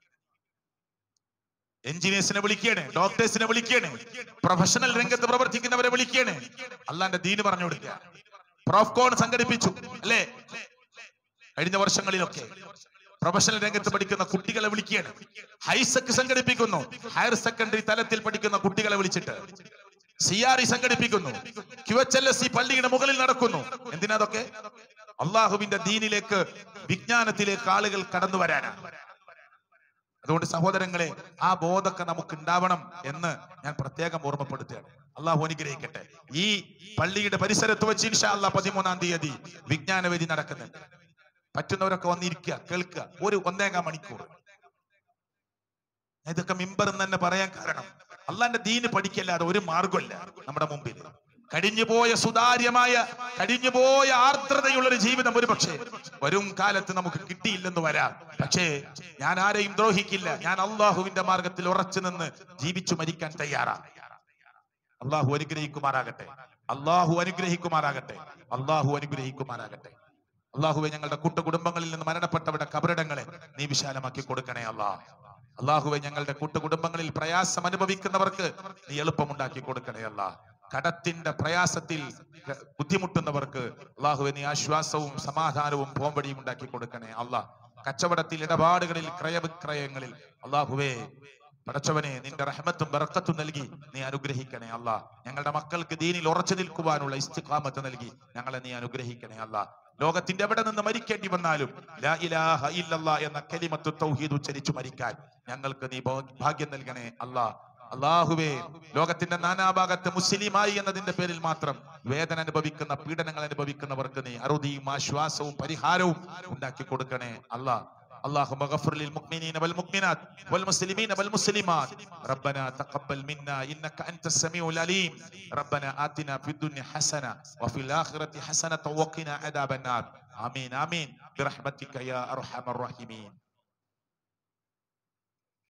എഞ്ചിനീയേഴ്സിനെ വിളിക്കുകയാണ് ഡോക്ടേഴ്സിനെ വിളിക്കുകയാണ് പ്രൊഫഷണൽ രംഗത്ത് പ്രവർത്തിക്കുന്നവരെ വിളിക്കുകയാണ് അള്ളാന്റെ ദീന് പറഞ്ഞു കൊടുക്കുക പ്രോഫ്കോൺ സംഘടിപ്പിച്ചു അല്ലേ കഴിഞ്ഞ വർഷങ്ങളിലൊക്കെ പ്രൊഫഷണൽ രംഗത്ത് പഠിക്കുന്ന കുട്ടികളെ വിളിക്കുകയാണ് ഹൈസെക് സംഘടിപ്പിക്കുന്നു ഹയർ സെക്കൻഡറി തലത്തിൽ പഠിക്കുന്ന കുട്ടികളെ വിളിച്ചിട്ട് സി ആർ ഇ സംഘടിപ്പിക്കുന്നു Q H L S C പള്ളിയുടെ മുകളിൽ നടക്കുന്നു എന്തിനാ അതൊക്കെ അള്ളാഹുവിന്റെ ദീനിലേക്ക് വിജ്ഞാനത്തിലേക്ക് ആളുകൾ കടന്നു വരാനാണ് അതുകൊണ്ട് സഹോദരങ്ങളെ ആ ബോധമൊക്കെ നമുക്ക് ഉണ്ടാവണം എന്ന് ഞാൻ പ്രത്യേകം ഓർമ്മപ്പെടുത്തുകയാണ് അള്ളാഹു അനുഗ്രഹിക്കട്ടെ ഈ പള്ളിയുടെ പരിസരത്ത് വെച്ച് ഇൻഷാ അള്ളാഹ് പതിമൂന്നാം തീയതി വിജ്ഞാനവേദി നടക്കുന്നുണ്ട് പറ്റുന്നവരൊക്കെ വന്നിരിക്കുക കേൾക്കുക ഒരു ഒന്നേകാം മണിക്കൂർ ഇതൊക്കെ മിമ്പർ എന്ന് തന്നെ പറയാൻ കാരണം അള്ളാന്റെ ദീന് പഠിക്കല്ലാതെ ഒരു മാർഗമല്ല നമ്മുടെ മുമ്പിൽ കഴിഞ്ഞുപോയ സുതാര്യമായ കഴിഞ്ഞുപോയ ആർദ്രതയുള്ള ഒരു ജീവിതം ഒരു പക്ഷേ വരും കാലത്ത് നമുക്ക് കിട്ടിയില്ലെന്ന് വരാം പക്ഷേ ഞാൻ ആരെയും ദ്രോഹിക്കില്ല ഞാൻ അള്ളാഹുവിന്റെ മാർഗത്തിൽ ഉറച്ചു നിന്ന് ജീവിച്ചു മരിക്കാൻ തയ്യാറാണ് അള്ളാഹു അനുഗ്രഹിക്കുമാറാകട്ടെ അള്ളാഹു അനുഗ്രഹിക്കുമാറാകട്ടെ അള്ളാഹു അനുഗ്രഹിക്കുമാറാകട്ടെ അള്ളാഹുവെ ഞങ്ങളുടെ കൂട്ടുകുടുംബങ്ങളിൽ നിന്ന് മരണപ്പെട്ടവരുടെ കബറിടങ്ങളെ നീ വിശാലമാക്കി കൊടുക്കണേ അല്ലാ അള്ളാഹുവെ ഞങ്ങളുടെ കൂട്ടുകുടുംബങ്ങളിൽ പ്രയാസം അനുഭവിക്കുന്നവർക്ക് നീ എളുപ്പമുണ്ടാക്കി കൊടുക്കണേ അല്ലാ കടത്തിന്റെ പ്രയാസത്തിൽ ക- ബുദ്ധിമുട്ടുന്നവർക്ക് അള്ളാഹുവെ നീ ആശ്വാസവും സമാധാനവും പോംവടിയും ഉണ്ടാക്കി കൊടുക്കണേ അല്ലാ കച്ചവടത്തിൽ ഇടപാടുകളിൽ ക്രയവിക്രയങ്ങളിൽ അള്ളാഹുവേ പടച്ചവനെ നിന്റെ റഹ്മത്തും ബറക്കത്തും നൽകി നീ അനുഗ്രഹിക്കണേ അല്ലാ ഞങ്ങളുടെ മക്കൾക്ക് ദീനിൽ ഉറച്ചു നിൽക്കുവാനുള്ള ഇസ്തിഖാമത്ത് നൽകി ഞങ്ങളെ നീ അനുഗ്രഹിക്കണേ അല്ലാ ലോകത്തിന്റെ എവിടെ നിന്ന് മരിക്കേണ്ടി വന്നാലും ലാ ഇലാഹ ഇല്ലല്ലാ എന്ന കലിമത്ത് തൗഹീദ് ഉച്ചരിച്ചു മരിക്കാൻ ഞങ്ങൾക്ക് നീ ഭോ- ഭാഗ്യം നൽകണേ അല്ലാ അള്ളാഹുവേ ലോകത്തിന്റെ നാനാഭാഗത്ത് മുസ്ലിമായി എന്നതിന്റെ പേരിൽ മാത്രം വേദന അനുഭവിക്കുന്ന പീഡനങ്ങൾ അനുഭവിക്കുന്നവർക്ക് നീ അറുതിയും ആശ്വാസവും പരിഹാരവും ഉണ്ടാക്കി കൊടുക്കണേ അല്ലാ اللهم اغفر للمؤمنين والمؤمنات والمسلمين والمسلمات ربنا تقبل منا انك انت السميع العليم ربنا آتنا في الدنيا حسنه وفي الاخره حسنه وقنا عذاب النار امين امين برحمتك يا ارحم الراحمين